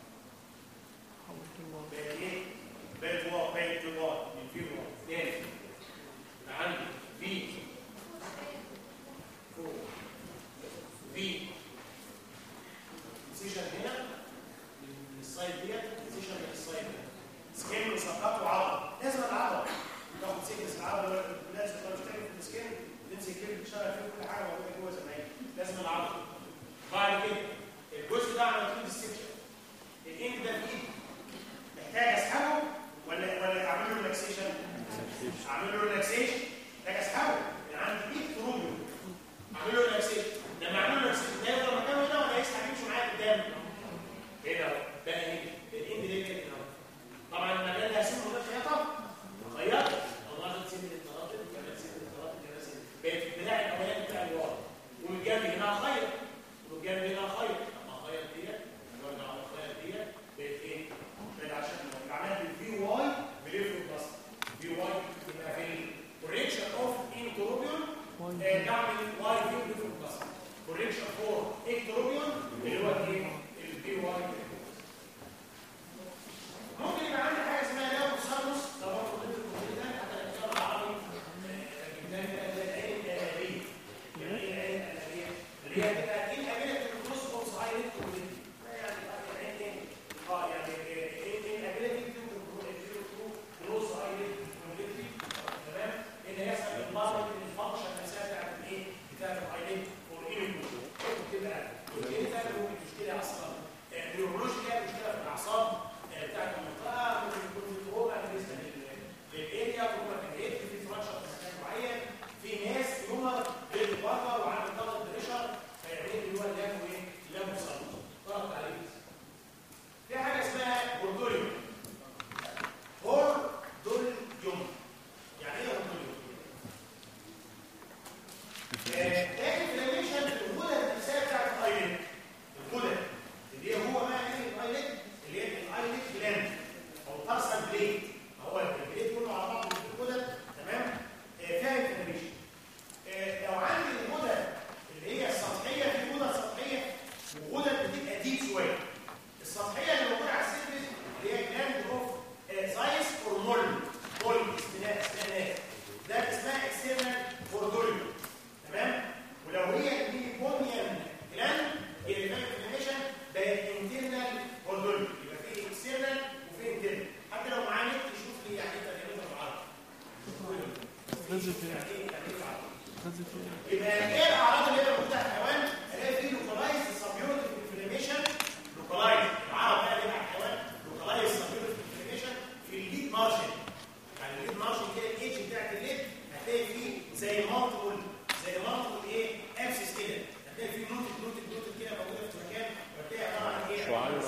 S1: بقت ايه؟ بقت واو بقت واو من في واو تاني يبقى عندي في فوق في سيشن هنا من السايد ديت سيشن من السايد ده سكين وسقط وعضل لازم العضل تاخد سيكنس العضله لازم تبقى مشترك في السكين تمسك كده تشتغل فيه كل حاجه موجوده جوه زي ما هي لازم العضل بعد كده الجزء ده على طول السكشن الانك ده في ايدي محتاج اسحبه ولا ولا اعمل له ريلاكسيشن اعمل له ريلاكسيشن محتاج اسحبه من عند ايد تروبيو اعمل له ريلاكسيشن لما اعمل له ريلاكسيشن ده يفضل مكانه هنا ولا يسحب يمشي معايا قدام هنا اهو ده ايه الاند ده كده اهو طبعا المكان ده هسيبه ده خياطه خياطه الله ده سن التراب كمان سن التراب كمان سن بقت البدايه الاولاني بتاع الورق والجنب هنا خيط والجنب هنا خيط اما خيط ديت نرجع على الخيط ديت بقت ايه؟ بقت عشان لو عملت الفي واي بليفرو بلس في واي يبقى في الكوريكشن اوف انتروبيون تعمل واي في بليفرو بلس كوريكشن فور اكتروبيون اللي هو ايه؟ الفي واي ممكن يبقى عندي حاجه اسمها لو تسرس ده برضه ضد الكمبيوتر حتى الانسان العربي جبناه من العين الاليه يعني ايه العين الاليه؟ اللي هي بتبقى ايه الاميله الكروس اوف صغير يعني العين ايه؟ اه يعني ايه ايه الاميله دي بتبقى كروس صغير تمام؟ ان يحصل المرض الفانكشن نفسها بتاعت الايه؟ بتاعت الايلين والايميكو كده كونجنتال ممكن مشكله اصلا نيورولوجيكال مشكله في الاعصاب آه، بتاعت المنطقه ممكن يكون في تروما بالنسبه لل- للاريا تروما كان هيد في فراكشر في مكان معين في ناس تروما بالبطر وعامل ضغط بريشر فيعمل اللي هو اللام وايه؟ لام وصل ضغط عليه في حاجه اسمها بوردوريوم بوردوريوم يعني ايه بوردوريوم؟ ده انفلاميشن في الغدد النفسيه بتاعت الايلين الغدد اللي هي هو بقى ايه الايلين اللي هي الايلين جلاند او البارسال بليد هو البليد كله على بعضه في الغدد تمام آه، فيها انفلاميشن آه، لو عندي الغدد اللي هي السطحيه في غدد سطحيه وغدد بتبقى ديب شويه السطحيه اللي موجوده على السيرفيس اللي هي جلاند اوف زايس اور مول مول استناء استناء ده اسمها اكسترنال بوردوريوم تمام ولو هي الميليبونيان جلاند هي اللي فيها انفلاميشن بقت انترنال بوردوريوم يبقى في اكسترنال وفي انترنال حتى لو معاه نت يشوف لي يعني ايه ترجمتها بالعربي يعني ايه يعني ايه بالعربي يبقى ايه الاعراض اللي هي موجوده على الحيوان؟ الاقي فيه لوكالايز سبيورتيف انفلاميشن لوكالايز العرض بقى اللي على الحيوان لوكالايز سبيورتيف انفلاميشن في الليد مارجن يعني الليد مارجن كده الايدج بتاعت الليد هتلاقي فيه زي مالتيبل زي مالتيبل ايه ابسس كده هتلاقي فيه نوتد نوتد نوتد كده موجوده في مكان وهتلاقي عباره عن ايه؟
S2: شعيرة.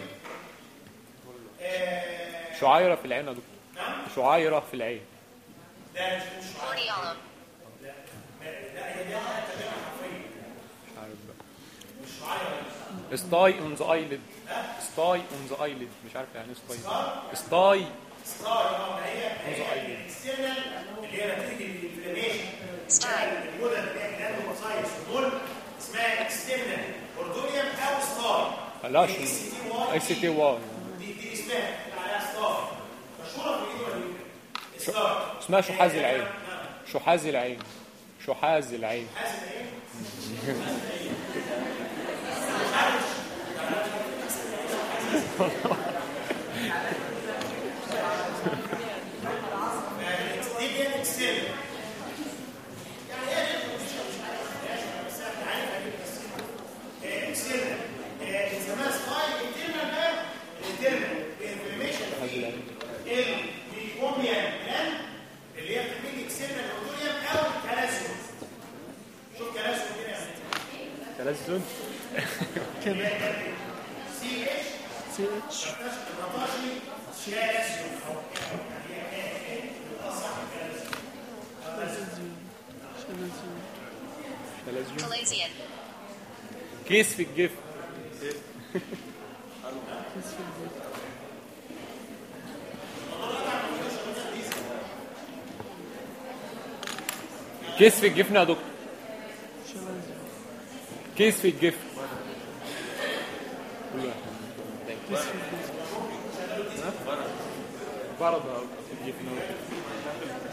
S1: آه،
S2: شعيرة في العين يا دكتور
S1: نعم
S2: شعيرة في العين
S1: لا مش مش شعيرة.
S3: Corneolum.
S1: لا ما- لا هي دي حاجه ترجمه حرفيه
S2: مش عارف بقى
S1: مش شعيرة
S2: ستاي اون ذا ايلid ستاي اون ذا ايلid مش عارف يعني ايه ستاي ستاي
S1: ستار اه ما هي هي الاكسترنال اللي هي نتيجه الانفلاميشن
S3: Star.
S1: الغدد اللي هي جلاندوسايتس والمول اسمها اكسترنال اوردوريوم او ستار
S2: لا
S1: دي اس تي واي
S2: اي سي تي واي
S1: دي دي اسمها بتقول عليها ستار مشهوره في الايد ولا ستار
S2: اسمها شحاذ العين شحاذ العين شحاذ العين
S1: حاسس ايه؟ دي كانت اكسترنال يعني ايه الكونديشن مش عارف ماشي بس انا عارف اجيب بس اكسترنال اسمها سلايد انترنال بقى الانترنال انفلاميشن البيكوميان جلاند اللي هي بتعمل اكسترنال اوتوريوم او كالاسيوم شوف كالاسيوم كده يا ستي
S2: تلزن
S1: سي اتش سي اتش 14 كالسيوم او
S2: تلزن
S3: Calasian.
S2: كيس في الجفن كيس في الجفن يا دكتور كيس في الجفن برضه في الجفن أهو.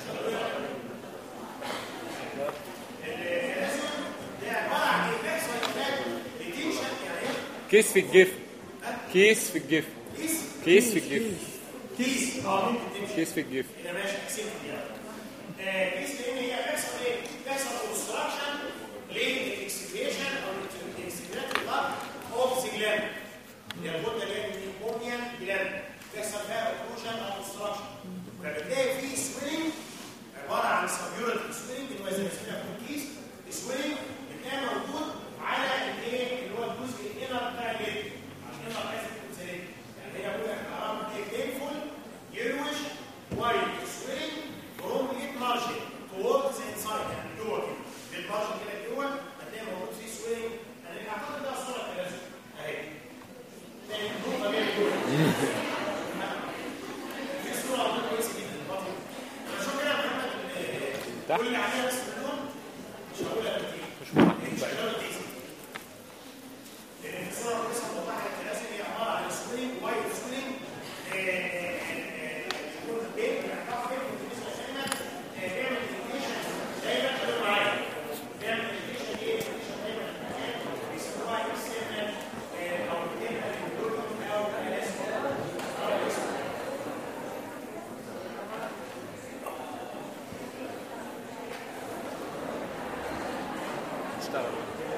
S2: كيس في الجفن كيس في الجفن كيس في الجفن
S1: كيس اه ممكن تمشي
S2: كيس في الجفن
S1: هنا ماشي اكسنت يعني كيس لان هي بيحصل ايه؟ بيحصل اوبستراكشن للاكسكريشن او الاكسكريت بلاد اوف ذا جلاند اللي هي الغده اللي هي النيومونيان جلاند بيحصل فيها اوكلوجن او اوبستراكشن فبتلاقي في سويلنج عباره عن سبيورال سويلنج اللي هو زي ما سمعنا في الكيس سويلنج بتلاقي موجود على الايه اللي هو الجزء الانر بتاع الليل عشان يطلع عايز الانسولين يعني هي بقول لك الاعراض دي بينفول يروش وايت سويلنج فروم ليد مارجن تو
S2: اشتغل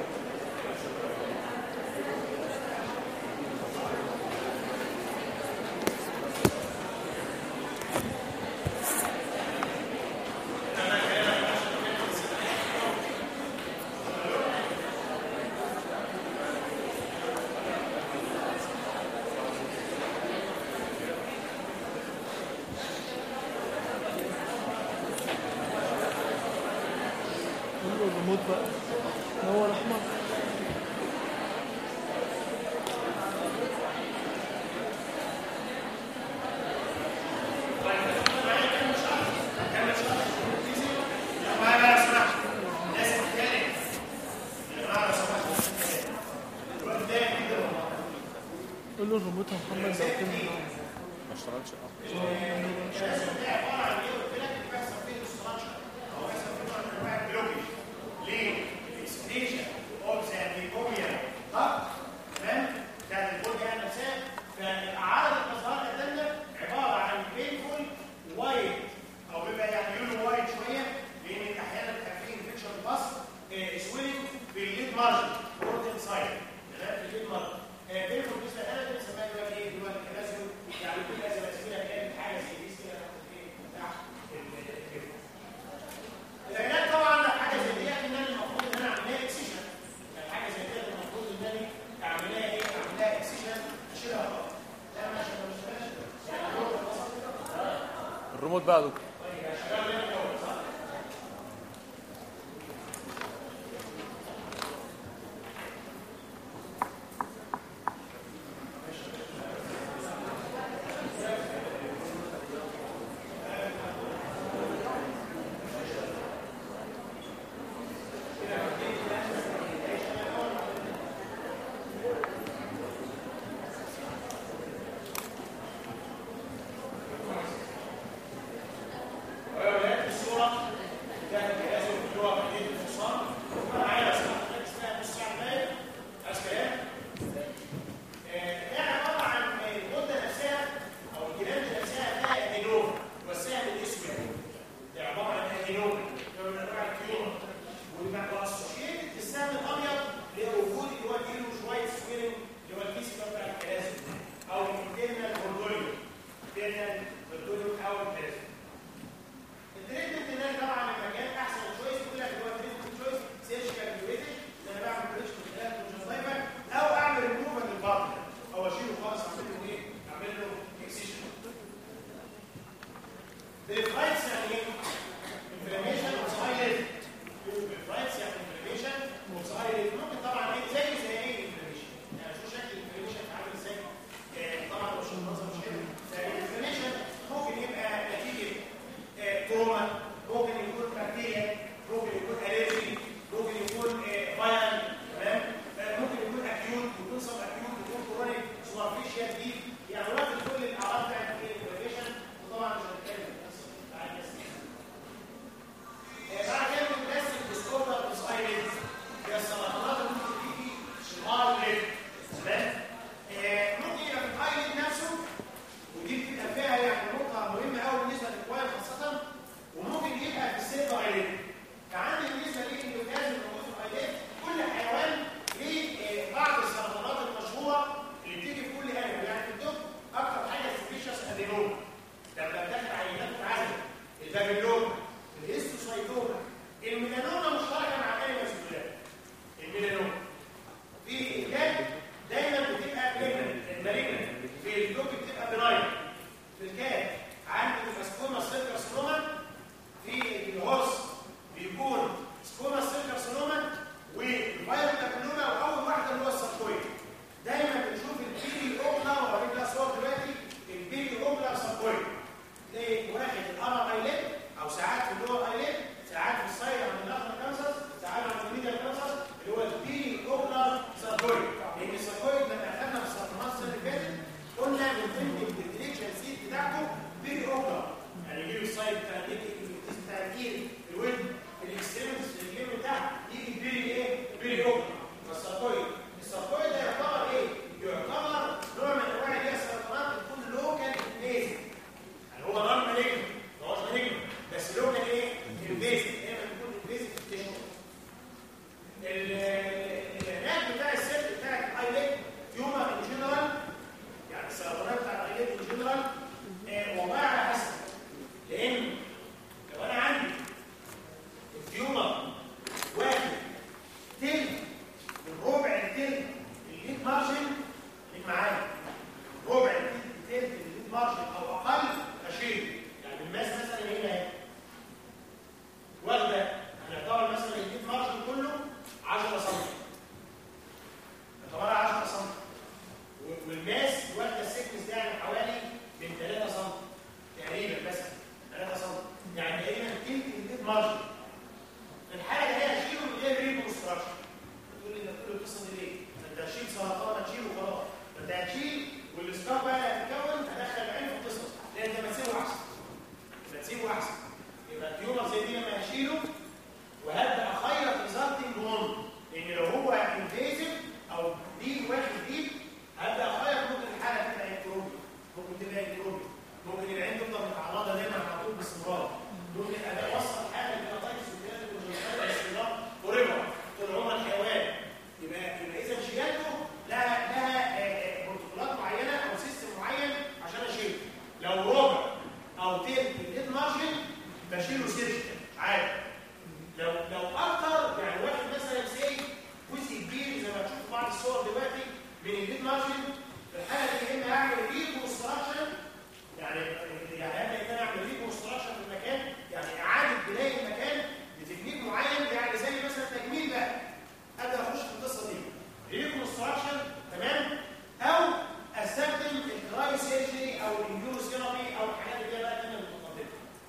S3: قول له الريموت بقى نور احمر قول له الريموت يا محمد لو كان
S2: ما اشتغلش اه
S1: ليه؟ الاكسبريشن اوف ذا ميكوميا ضغط تمام؟ بتاعت البودي نفسها فاعاده التظاهر قدامنا عباره عن بينفول وايت او بيبقى يعني لونه وايت شويه لان احيانا بيبقى فيه انفكشن باس سويلنج في الليد مارجن بروتين سايد تمام في الليد مارجن بينفول بالنسبه لنا بنسميها دلوقتي ايه دلوقتي كلاسيو يعني كل لازم اسئله كانت حاجه زي دي كده تحت ايه تحت ال- العلاج طبعا لو حاجه زي دي ان انا المفروض ان انا اعمل لها اكسيشن يعني حاجه زي كده المفروض ان انا اعمل لها ايه اعمل لها اكسيشن اشيلها خالص لا ماشي ما بشتغلش يعني هو
S2: الريموت بقى يا دكتور
S1: ويولد الصوره بتاعت الجهاز اللي هو مدينه الفصام معايا اسمها اسمها مستعمل اسكان ده عباره عن الغده نفسها او الجلاند نفسها فيها ادينوم والسهم الاسود ده عباره عن ادينوم ده من انواع الكيوم والاسوشيتد السهم الابيض لوجود اللي هو جيلو شويه سويلنج اللي هو الكيس بتاع الكلاسيك او الانترنال كوردوليوم انترنال كوردوليوم او الكلاسيك التريتمنت هناك طبعا المكان احسن تشويس يقول لك هو تريتمنت تشويس سيرجيكال كيوريتد انا بعمل بريتش من خلال الكونجكتيفا او اعمل ريموفال للبطن او اشيله خالص اعمل له ايه؟ اعمل له اكسيشن بالفرايتس يعني ايه؟ انفلاميشن وسايلنت بالفرايتس يعني انفلاميشن وسايلنت ممكن طبعا ايه زي زي ايه انفلاميشن يعني شو شكل الانفلاميشن عامل ازاي؟ آه، طبعا لو شفت منظر مش حلو فالانفلاميشن ممكن يبقى نتيجه آه، تروما ممكن يكون بكتيريا ممكن يكون الرجي ممكن يكون فايرال تمام آه، ممكن يكون اكيوت يكون سب اكيوت يكون كرونيك سوبرفيشال دي يعني واخد كل الاعراض بتاعت الانفلاميشن وطبعا مش هنتكلم بس بعد بس آه، بعد كده بنقسم ديسكوردر ديسايلنس هي السرطانات اللي ممكن تيجي شمال ليفت تمام آه، ممكن يبقى في الايلid نفسه ودي بتبقى فيها يعني نقطة مهمة قوي بالنسبة للكواير خاصة وممكن يبقى في السيلفر ايليت فعندي بالنسبة للجهاز الموجود في الايليت كل حيوان ليه آه، بعض السرطانات المشهورة اللي بتيجي في كل انيمال يعني في الدب أكتر حاجة سبيشس ادينوما لما بتاخد عينات متعزلة البابيلوما الهيستوسايتوما الميلانوما مشتركة مع الانيمالز كلها الميلانوما في الكلب دايما بتبقى مالجنت في الدوب بتبقى بناين في الكلب عنده سكوما سيل كارسينوما في الهورس بيكون سكوما سيل كارسينوما والفايرال كابيلوما واول واحده اللي هو الساركويد دايما بنشوف البيري اوبلا وهوريك لها صور دلوقتي البيري اوبلا ساركويد تلاقي واحد القمر ايليت او ساعات في اللور ايليت ساعات في السايد عند الاخر كانسر ساعات عند الميديا كانسر اللي هو البيري اوبلا ساركويد لان الساركويد لما اخذنا في السرطانات السنه اللي فاتت قلنا من ضمن الديتكشن سيت بتاعته بيري اوبلا يعني يجي له السايد بتاع الكيس بتاع الكيل الودن الاكستريمز الجيم بتاعه يجي بيري ايه؟ بيري اوبلا فالساركويد الساركويد ده يعتبر ايه؟ يعتبر نوع من انواع اللي هي السرطانات بتكون لوكال انفيزيف يعني هو نار مالجن ما هوش مالجن بس لوكال ايه؟ انفيزيف دايما بيكون انفيزيف في التشو العلاج بتاع الست بتاع الايليت تيومر ان جنرال يعني السرطانات بتاع الايليت ان جنرال والله على حسب لان لو انا عندي التيومر واحد تلت من ربع التلت الليد مارجن اللي معايا ربع التلت التلت الليد مارجن او اقل اشيله يعني الماس مثلا هنا اهي واخده هنعتبر مثلا الليد مارجن كله 10 سم اعتبرها 10 سم و- والماس واخده السكنس ده يعني حوالي من 3 سم تقريبا مثلا 3 سم يعني تقريبا تلت الليد مارجن في الحاله دي هشيله من غير ريكونستراكشن تقول لي ده كل القصه دي ليه؟ ده انت هتشيل سرطان هتشيله وخلاص ده انت هتشيل والسكار بقى اللي هتتكون هدخل بعين في القصه لان انت ما تسيبه احسن ما تسيبه احسن يبقى التيومر زي دي لما هشيله وهبدا اخيط ريزلتنج بون لان لو هو انفيزيف او دي واحد دي هبدا اخيط ممكن الحاله تبقى انتروبي ممكن تبقى انتروبي ممكن العين تفضل متعرضه دايما على طول باستمرار ممكن ابقى اوصل حاله للهيباتايتس وكده باستمرار فوريفر طول عمر الحيوان يبقى يبقى اذا شيلته لها لها آه، آه، بروتوكولات معينه او سيستم معين عشان اشيله لو ربع او تلت من مارجن بشيله سيرجيكال عادي لو لو اكتر يعني واحد مثلا سي جزء كبير زي ما تشوف في بعض الصور دلوقتي من الليد مارجن في الحاله دي يا اما اعمل ريكونستراكشن يعني يعني ابدا ان انا اعمل ريكونستراكشن في المكان يعني اعاده بناء المكان بتكنيك معين يعني زي مثلا تجميل بقى ابدا اخش في القصه دي ريكونستراكشن تمام او استخدم الكرايو سيرجري او الاميونو ثيرابي او الحاجات اللي هي بقى تانية متقدمه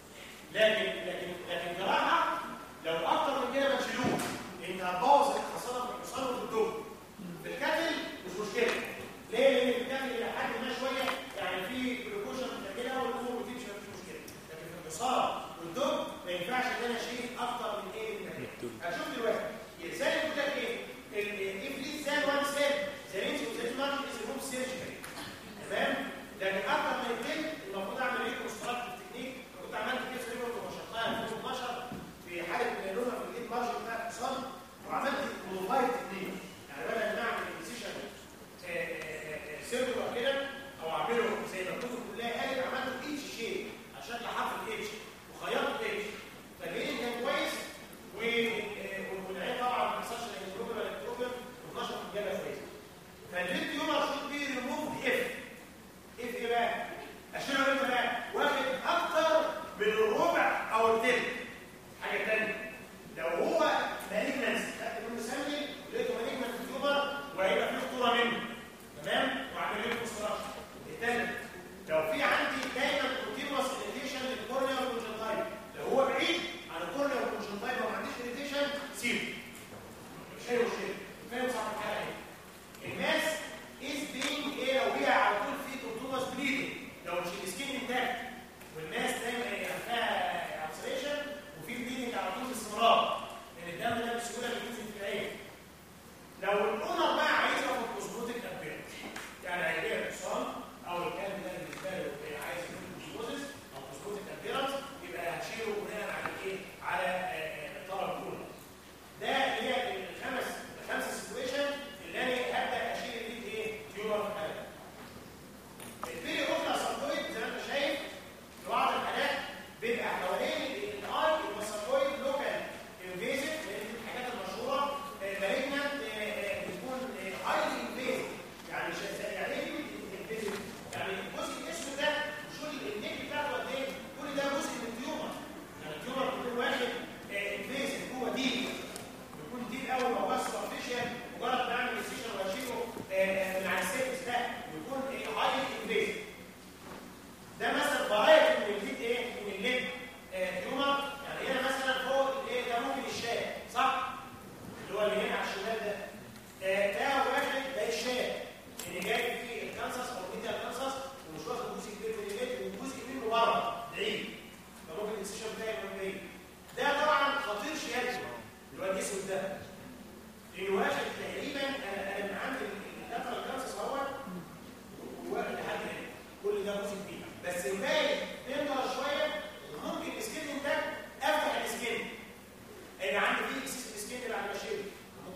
S1: لكن لكن لكن جراحه لو اكتر من كده ما تشيلوه انت هتبوظ الحصانه الحصانه في الدم في الكتل مش مشكله ليه؟ لان في الكتل الى حد ما شويه يعني في بريكوشن بتعملها والامور بتمشي مفيش مشكله لكن في الحصان والدم ما ينفعش ان انا اشيل اكتر من ايه من كده هتشوف دلوقتي زي ما قلت لك ايه؟ الافليس سيل وان سيل زي انت وزي ما انت اسمهم سيرجيكال تمام؟ لكن اكتر من التلت المفروض اعمل ايه كونستراكتيف تكنيك كنت عملت كيس ريبورت وشرحتها في 2012 في حاله ميلوما في الايد مارجن بتاع الحصان وعملت موديفايد تكنيك يعني بدل ما اعمل انسيشن سيركل كده او اعمله زي ما الكتب كلها قالت عملته اتش شيب عشان حرف الاتش وخيطت اتش فالجيل كان كويس و- والعين طبعا ما حصلش الكتروبيا ولا الكتروبيا و12 اجابه كويسه فالفيديو يومر شوت بي ريموف اف اف ايه بقى؟ اشيله امتى بقى؟ واخد اكتر من الربع او التلت حاجه ثانيه لو هو مالجنس خدت منه سامبل لقيته مالجنس تيومر وهيبقى فيه خطوره منه تمام؟ وعامل له كونستراكشن الثالث لو في عندي دايما كونتينوس اريتيشن للكورنيا والكونجنتايف لو هو بعيد عن الكورنيا والكونجنتايف وما عنديش اريتيشن سيبه مش هي مشكله فاهم صح الحاله ايه؟ الناس از بينج ايه لو هي على طول في كونتينوس بليدنج لو مش السكين انتاكت والناس دايما فيها ابسريشن وفي بليدنج على طول باستمرار لان الدم ده بسهوله بينزل في العين لو الاونر بقى عايز ياخد كوزموتيك ابيرنس يعني هيبيع الحصان او الكلب ده بالنسبه له عايز ياخد كوزموتيك او كوزموتيك ابيرنس يبقى هتشيله بناء على ايه؟ على آه، آه، طلب الاونر ده هي الخمس الخمسه سيتويشن اللي انا هبدا اشيل الريد ايه؟ تيومر في الحاله البيري اوكلا ساركويد زي ما انت شايف في بعض الحالات بيبقى حوالين الاي والساركويد لوكال انفيزيف لان دي الحاجات المشهوره مالجنت بتكون هايلي انفيزيف يعني مش زي- يعني ايه انفيزيف؟ يعني الجزء الاسود ده شو النيك بتاعته قد ايه؟ كل ده جزء من التيومر يعني التيومر بيكون واخد انفيزيف جوه ديب بيكون ديب قوي ما هوش سوفيشن مجرد ما اعمل سيشن واشيله آه، من على السيرفس ده بيكون هايلي انفيزيف ده مثلا فرايتي من الليد ايه؟ من الليد آه، تيومر يعني هنا مثلا فوق الايه ده ممكن الشاي صح؟ اللي هو اللي هنا على الشمال ده آه، ده واحد ده الشاي اللي جاي فيه الكانسس او الميديا كانسس ومش واخد جزء كبير من الليد وجزء منه بره بعيد فممكن الانسيشن بتاعي يكون بعيد ده طبعا خطير شياكه اللي هو الاسود ده لانه واخد تقريبا انا انا من عندي اللاترال كانسس اهوت وواخد لحد هنا كل ده جزء كبير بس الباقي يقدر شويه ممكن السكين انتاج افتح السكين هيبقى عندي فيه اسيس السكين بعد ما اشيله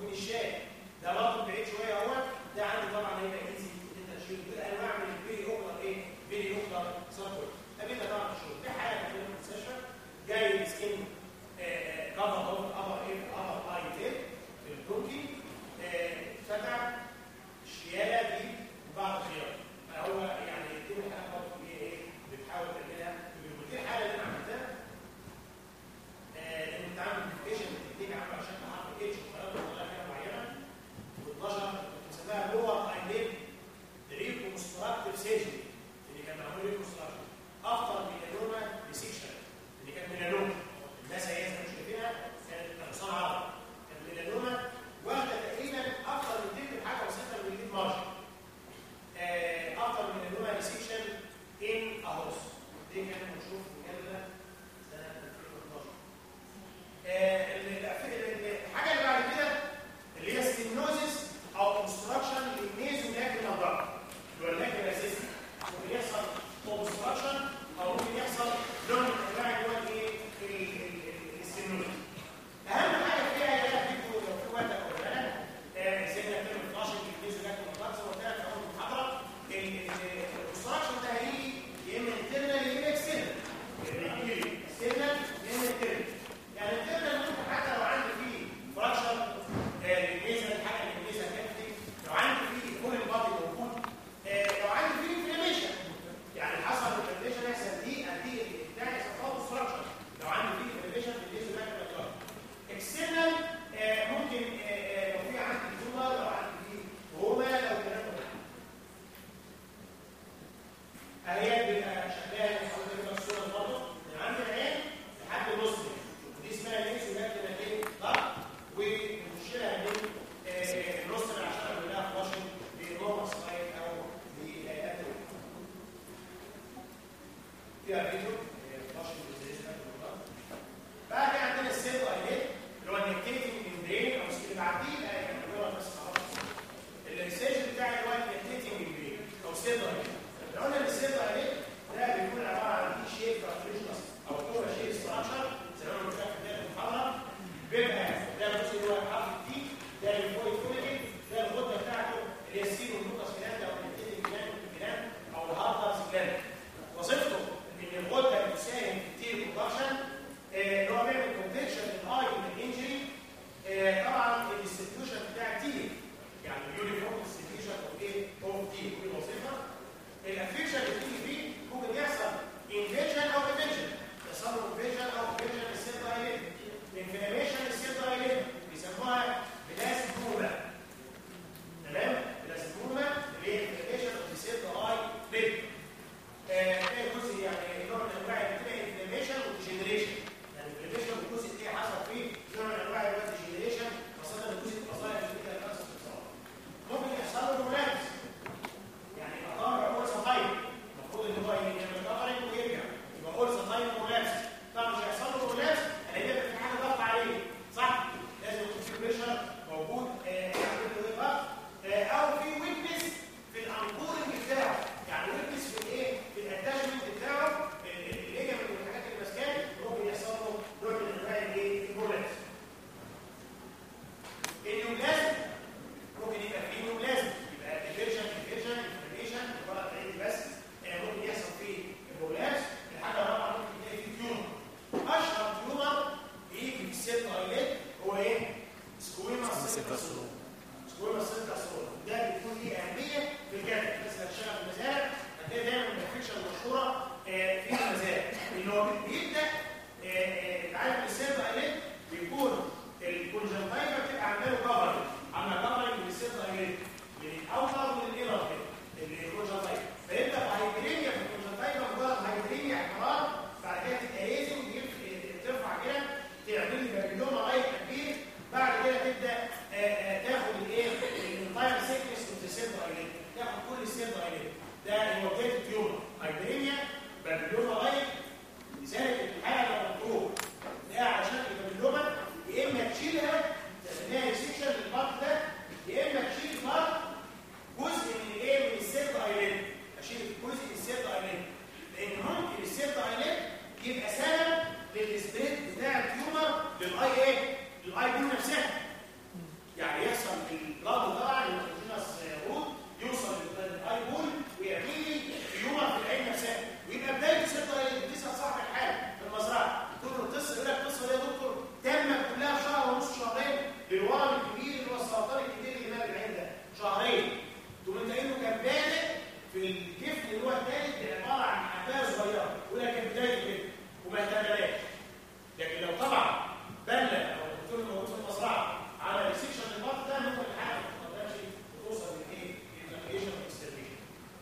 S1: بعديه لا يعني هو بس خلاص الستيج بتاع الوقت الهيتنج بريك او سيلفر لو قلنا السيلفر عليه ده بيكون عباره عن دي شيب فراكشنز او كوره شيب ستراكشر زي ما قلنا في بدايه المحاضره بيبقى ده الجزء اللي هو حرف التي ده الفويد فوليك ده الغده بتاعته اللي هي السيرو نوكس جلاند او الهيتنج جلاند جلاند او الهارترز جلاند وظيفته ان الغده بتساهم في التير برودكشن اللي هو بيعمل كونتكشن للاي من الانجري طبعا الديستريبيوشن بتاع التير يعني اليونيفورم ديستريبيوشن اوف ايه اوف تي كل وظيفه الافكشن اللي بتيجي فيه ممكن يحصل انفيجن او انفيجن يحصل له انفيجن او انفيجن السيل دايليت انفلاميشن السيل دايليت بيسموها بلازموما تمام بلازموما اللي هي انفلاميشن اوف السيل دايليت ايه جزء يعني نوع من انواع بتبقى انفلاميشن وديجنريشن يعني الانفلاميشن الجزء اللي حصل فيه نوع من انواع الديجنريشن خاصه الجزء الفصائل اللي فيها الكانسر ممكن يحصل له رومانس يعني يبقى طالع اول سطايم المفروض ان هو يعمل كفرنج ويرجع يبقى اول سطايم رولابس طبعا مش هيحصل له رولابس هيبقى في حاجه ضغط عليه صح لازم يكون في بريشر موجود يعمل له ضغط او في ويكنس في الانكورنج بتاعه يعني ويكنس في الايه في الاتاشمنت بتاعه الليجمنت والحاجات اللي ماسكاه ممكن يحصل له نوع من انواع الايه الرولابس النيوبلازم ممكن يبقى فيه نيوبلازم يبقى ديفيرجن ديفيرجن انفلاميشن مجرد عين بس آه، ممكن يحصل فيه الرولابس الحاجه الرابعه ممكن تلاقي فيه تيومر اشهر تيومر بيجي في السيل ايليت هو ايه؟ سكويما سيل كارسينوما سكويما سيل كارسينوما ده بيكون ليه اهميه في الجدل الناس اللي هتشتغل في المزارع هتلاقي دايما الانفكشن المشهوره آه، في المزارع ان هو بيبدا آه، آه، عارف السيل ايليت بيكون الكونجنتايفا بتبقى عامله له كفر عامله كفرنج للسيل ايليت من الاوتر ومن الانر كده الكونجنتايفا فيبدا هايبريميا في الكونجنتايفا مجرد هايبريميا احمرار بعد كده تبقى ريزنج ترفع كده تعمل لي بابيلوما لايك كبير بعد كده تبدا آه، آه، تاخد الايه الانتاير سيكنس اوف ذا سيل ايليت تاخد كل السيل ايليت ده هو بدايه التيومر هايبريميا بابيلوما لايك لذلك الحاله لما تروح ده عشان البابيلوما يا اما تشيلها تسميها ريسكشن للبارت ده يا اما تشيل بارت جزء من الايه من السيل ايليت اشيل جزء من السيل ايليت لان ممكن السيل ايليت يبقى سبب للسبريد بتاع التيومر للاي ايه للاي بول نفسها يعني يحصل في البلاد طبعا الجينس روت يوصل للاي بول ويعمل لي تيومر في العين نفسها ويبقى بدايه السيل ايليت بتسال صاحب الحال في المزرعه تقول له القصه يقول لك القصه دي يا دكتور تمت كلها في شهر ونص شهرين للورم الكبير اللي هو السرطان الكبير اللي مال العين ده شهرين تقوم انت انه كان بادئ في الجفن اللي هو الثالث عباره عن حبايه صغيره يقول لك بدايه كده وما اهتمناش لكن لو طبعا بلغ او الدكتور الموجود في المزرعه على ريسكشن للبطن ده ممكن الحاله ما تقدرش توصل لايه؟ للانفلاميشن والاسترليشن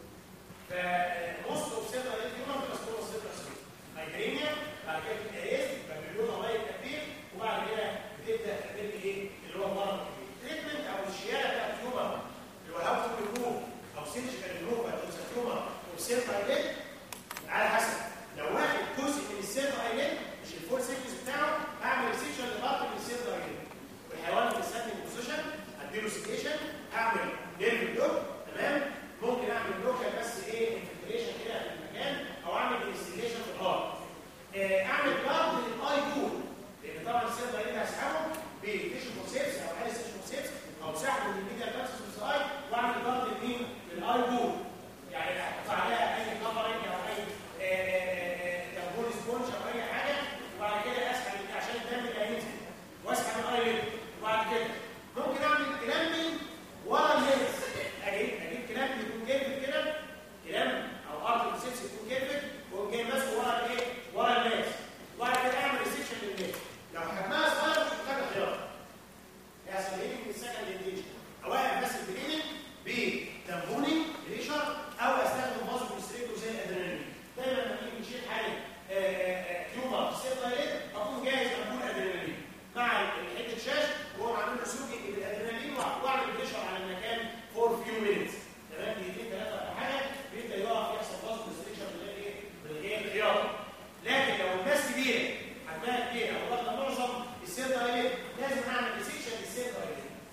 S1: فموست اوف سيل هيومن بلاسكوما سيل كارسينوما هايبريميا بعد كده بتبقى ريز بابيلوما لايك كبير وبعد كده بتبدا تعمل ايه اللي هو مرض الكبير تريتمنت او الشياله بتاعت التيومر اللي هو هاو تو ريموف او سيرجيكال ريموف او تيومر وسيل هايليت على حسب لو واخد جزء من السيل هايليت مش الفول سيكنس بتاعه هعمل سيكشن لبارت من السيل هايليت والحيوان في السكن بوزيشن اديله سيكيشن هعمل نيرف دوك تمام ممكن اعمل لوكال بس ايه انفلتريشن كده في المكان او اعمل انستليشن في الارض آه، اعمل جارد للاي بول لان طبعا السيل ده هسحبه بتيشو فورسيبس او عايز تيشو فورسيبس او سحبه من الميديا كابسس اي واعمل جارد لمين للاي بول يعني احط عليها اي كفرنج او اي تابول سبونج او اي حاجه وبعد كده اسحب عشان الدم اللي هينزل واسحب الاي ليد وبعد كده ممكن اعمل كلامبنج ورا الناس اجيب اجيب كلام يكون كيرف كده كلام او ارض سيكس يكون كيرف واقوم جاي ماسكه ورا الايه ورا الناس وبعد كده اعمل ريسكشن للناس لو حجمها صغير مش محتاجه خيار يحصل ايه في السكند انديشن اوقف بس البريدنج بتمبوني ريشر او استخدم فازو كونستريكتور زي الادرينالين دايما لما نيجي نشيل حاله تيومر في السيرفايلات اكون جاهز امبول ادرينالين مع حته شاش وهو عامل له سوكينج بالادرينالين واعمل بريشر على المكان فور فيو مينتس تمام دقيقتين ثلاثه ولا حاجه بيبدا يقف يحصل فازو كونستريكشن من غير ايه؟ من غير خيار لكن لو الناس كبيره حجمها كبير او واخده معظم السيرفايلات لازم اعمل ريسكشن للسيرفايلات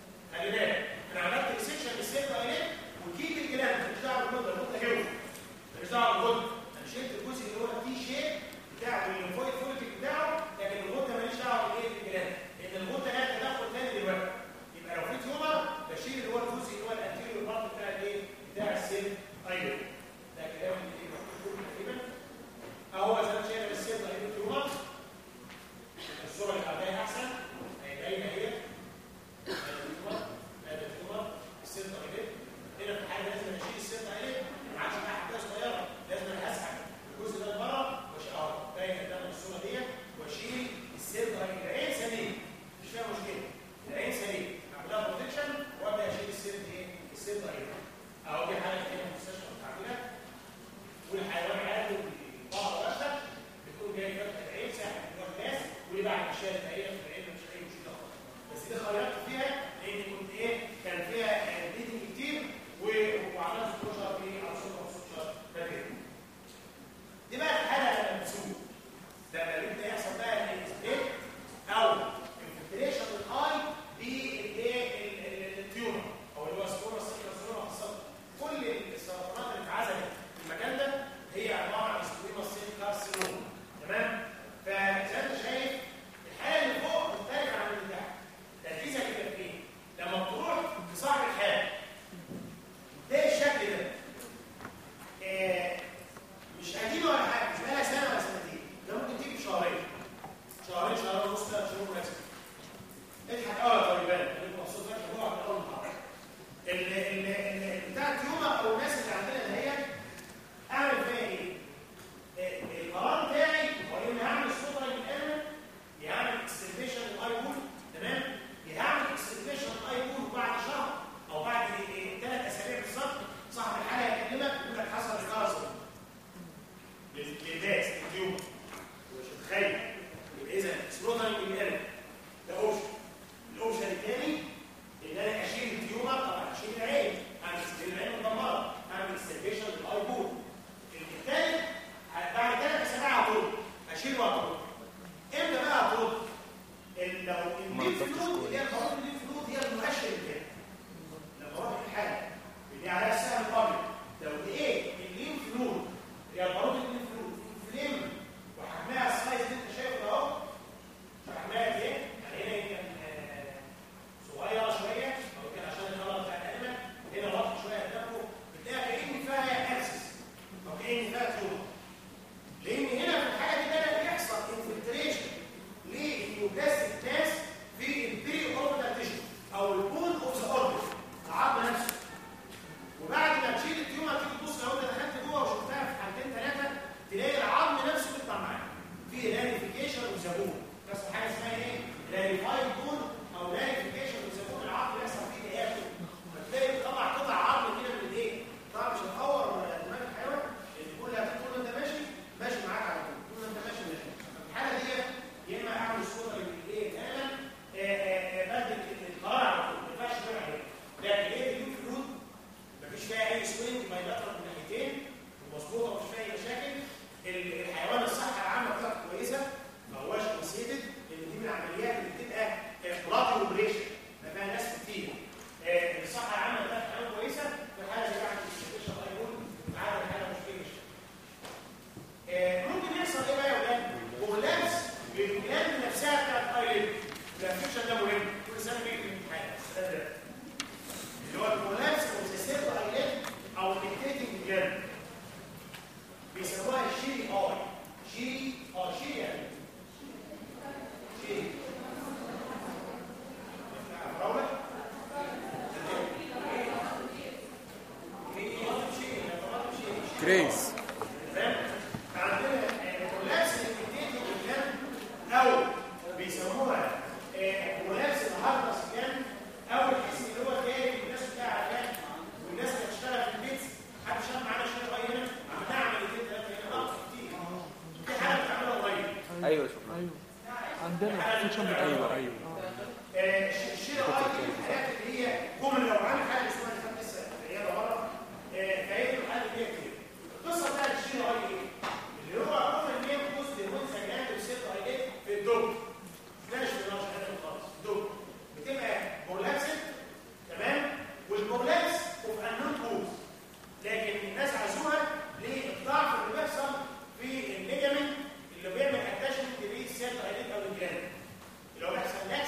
S2: كريس
S1: عندنا كولابس الانتيتي والكلام او بيسموها كولابس الهارمس كان او الاسم اللي هو جاي من الناس بتاع كان والناس اللي بتشتغل في البيت حد شاف معانا شويه قريب هنا عملناها عمليتين ثلاثه هنا اكتر كتير في حاله بتعملها قريب
S2: ايوه شكرا
S3: ايوه عندنا في شام
S2: ايوه ايوه
S1: آه، ش- الشيء الاي دي الحاجات اللي هي جمل لو عامل حاجه اسمها اللي كانت لسه في العياده بره آه، فهي الحاجه اللي هي كتير القصه بتاعت الشيء الاي ايه؟ اللي هو جمل اللي هي جزء المنسجات والست اي ايه في الدوب ماشي في النشر هنا خالص الدوب بتبقى بولابسد تمام والبولابس اوف انون كوز لكن الناس عايزوها للضعف اللي بيحصل في الليجامنت اللي بيعمل اتاشمنت للسيرت ايديت او الجلاند اللي هو بيحصل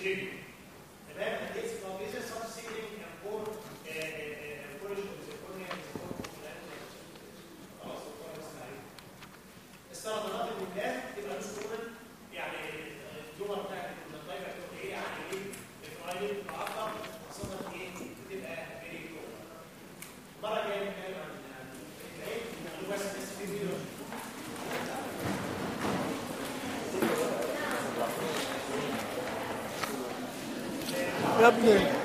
S1: سيلينج تمام هتلاقي اسمه بيزا سب سيلينج اند كور كوريج كورنيا خلاص هو بس عليه السرطانات الولايات تبقى مش كومن يعني التيومر بتاعت الطايفه بتبقى ايه يعني ايه الفرايد معقد خاصه ايه بتبقى فيري كومن المره الجايه نتكلم عن عن ايه بس بس في فيديو
S3: يا ابني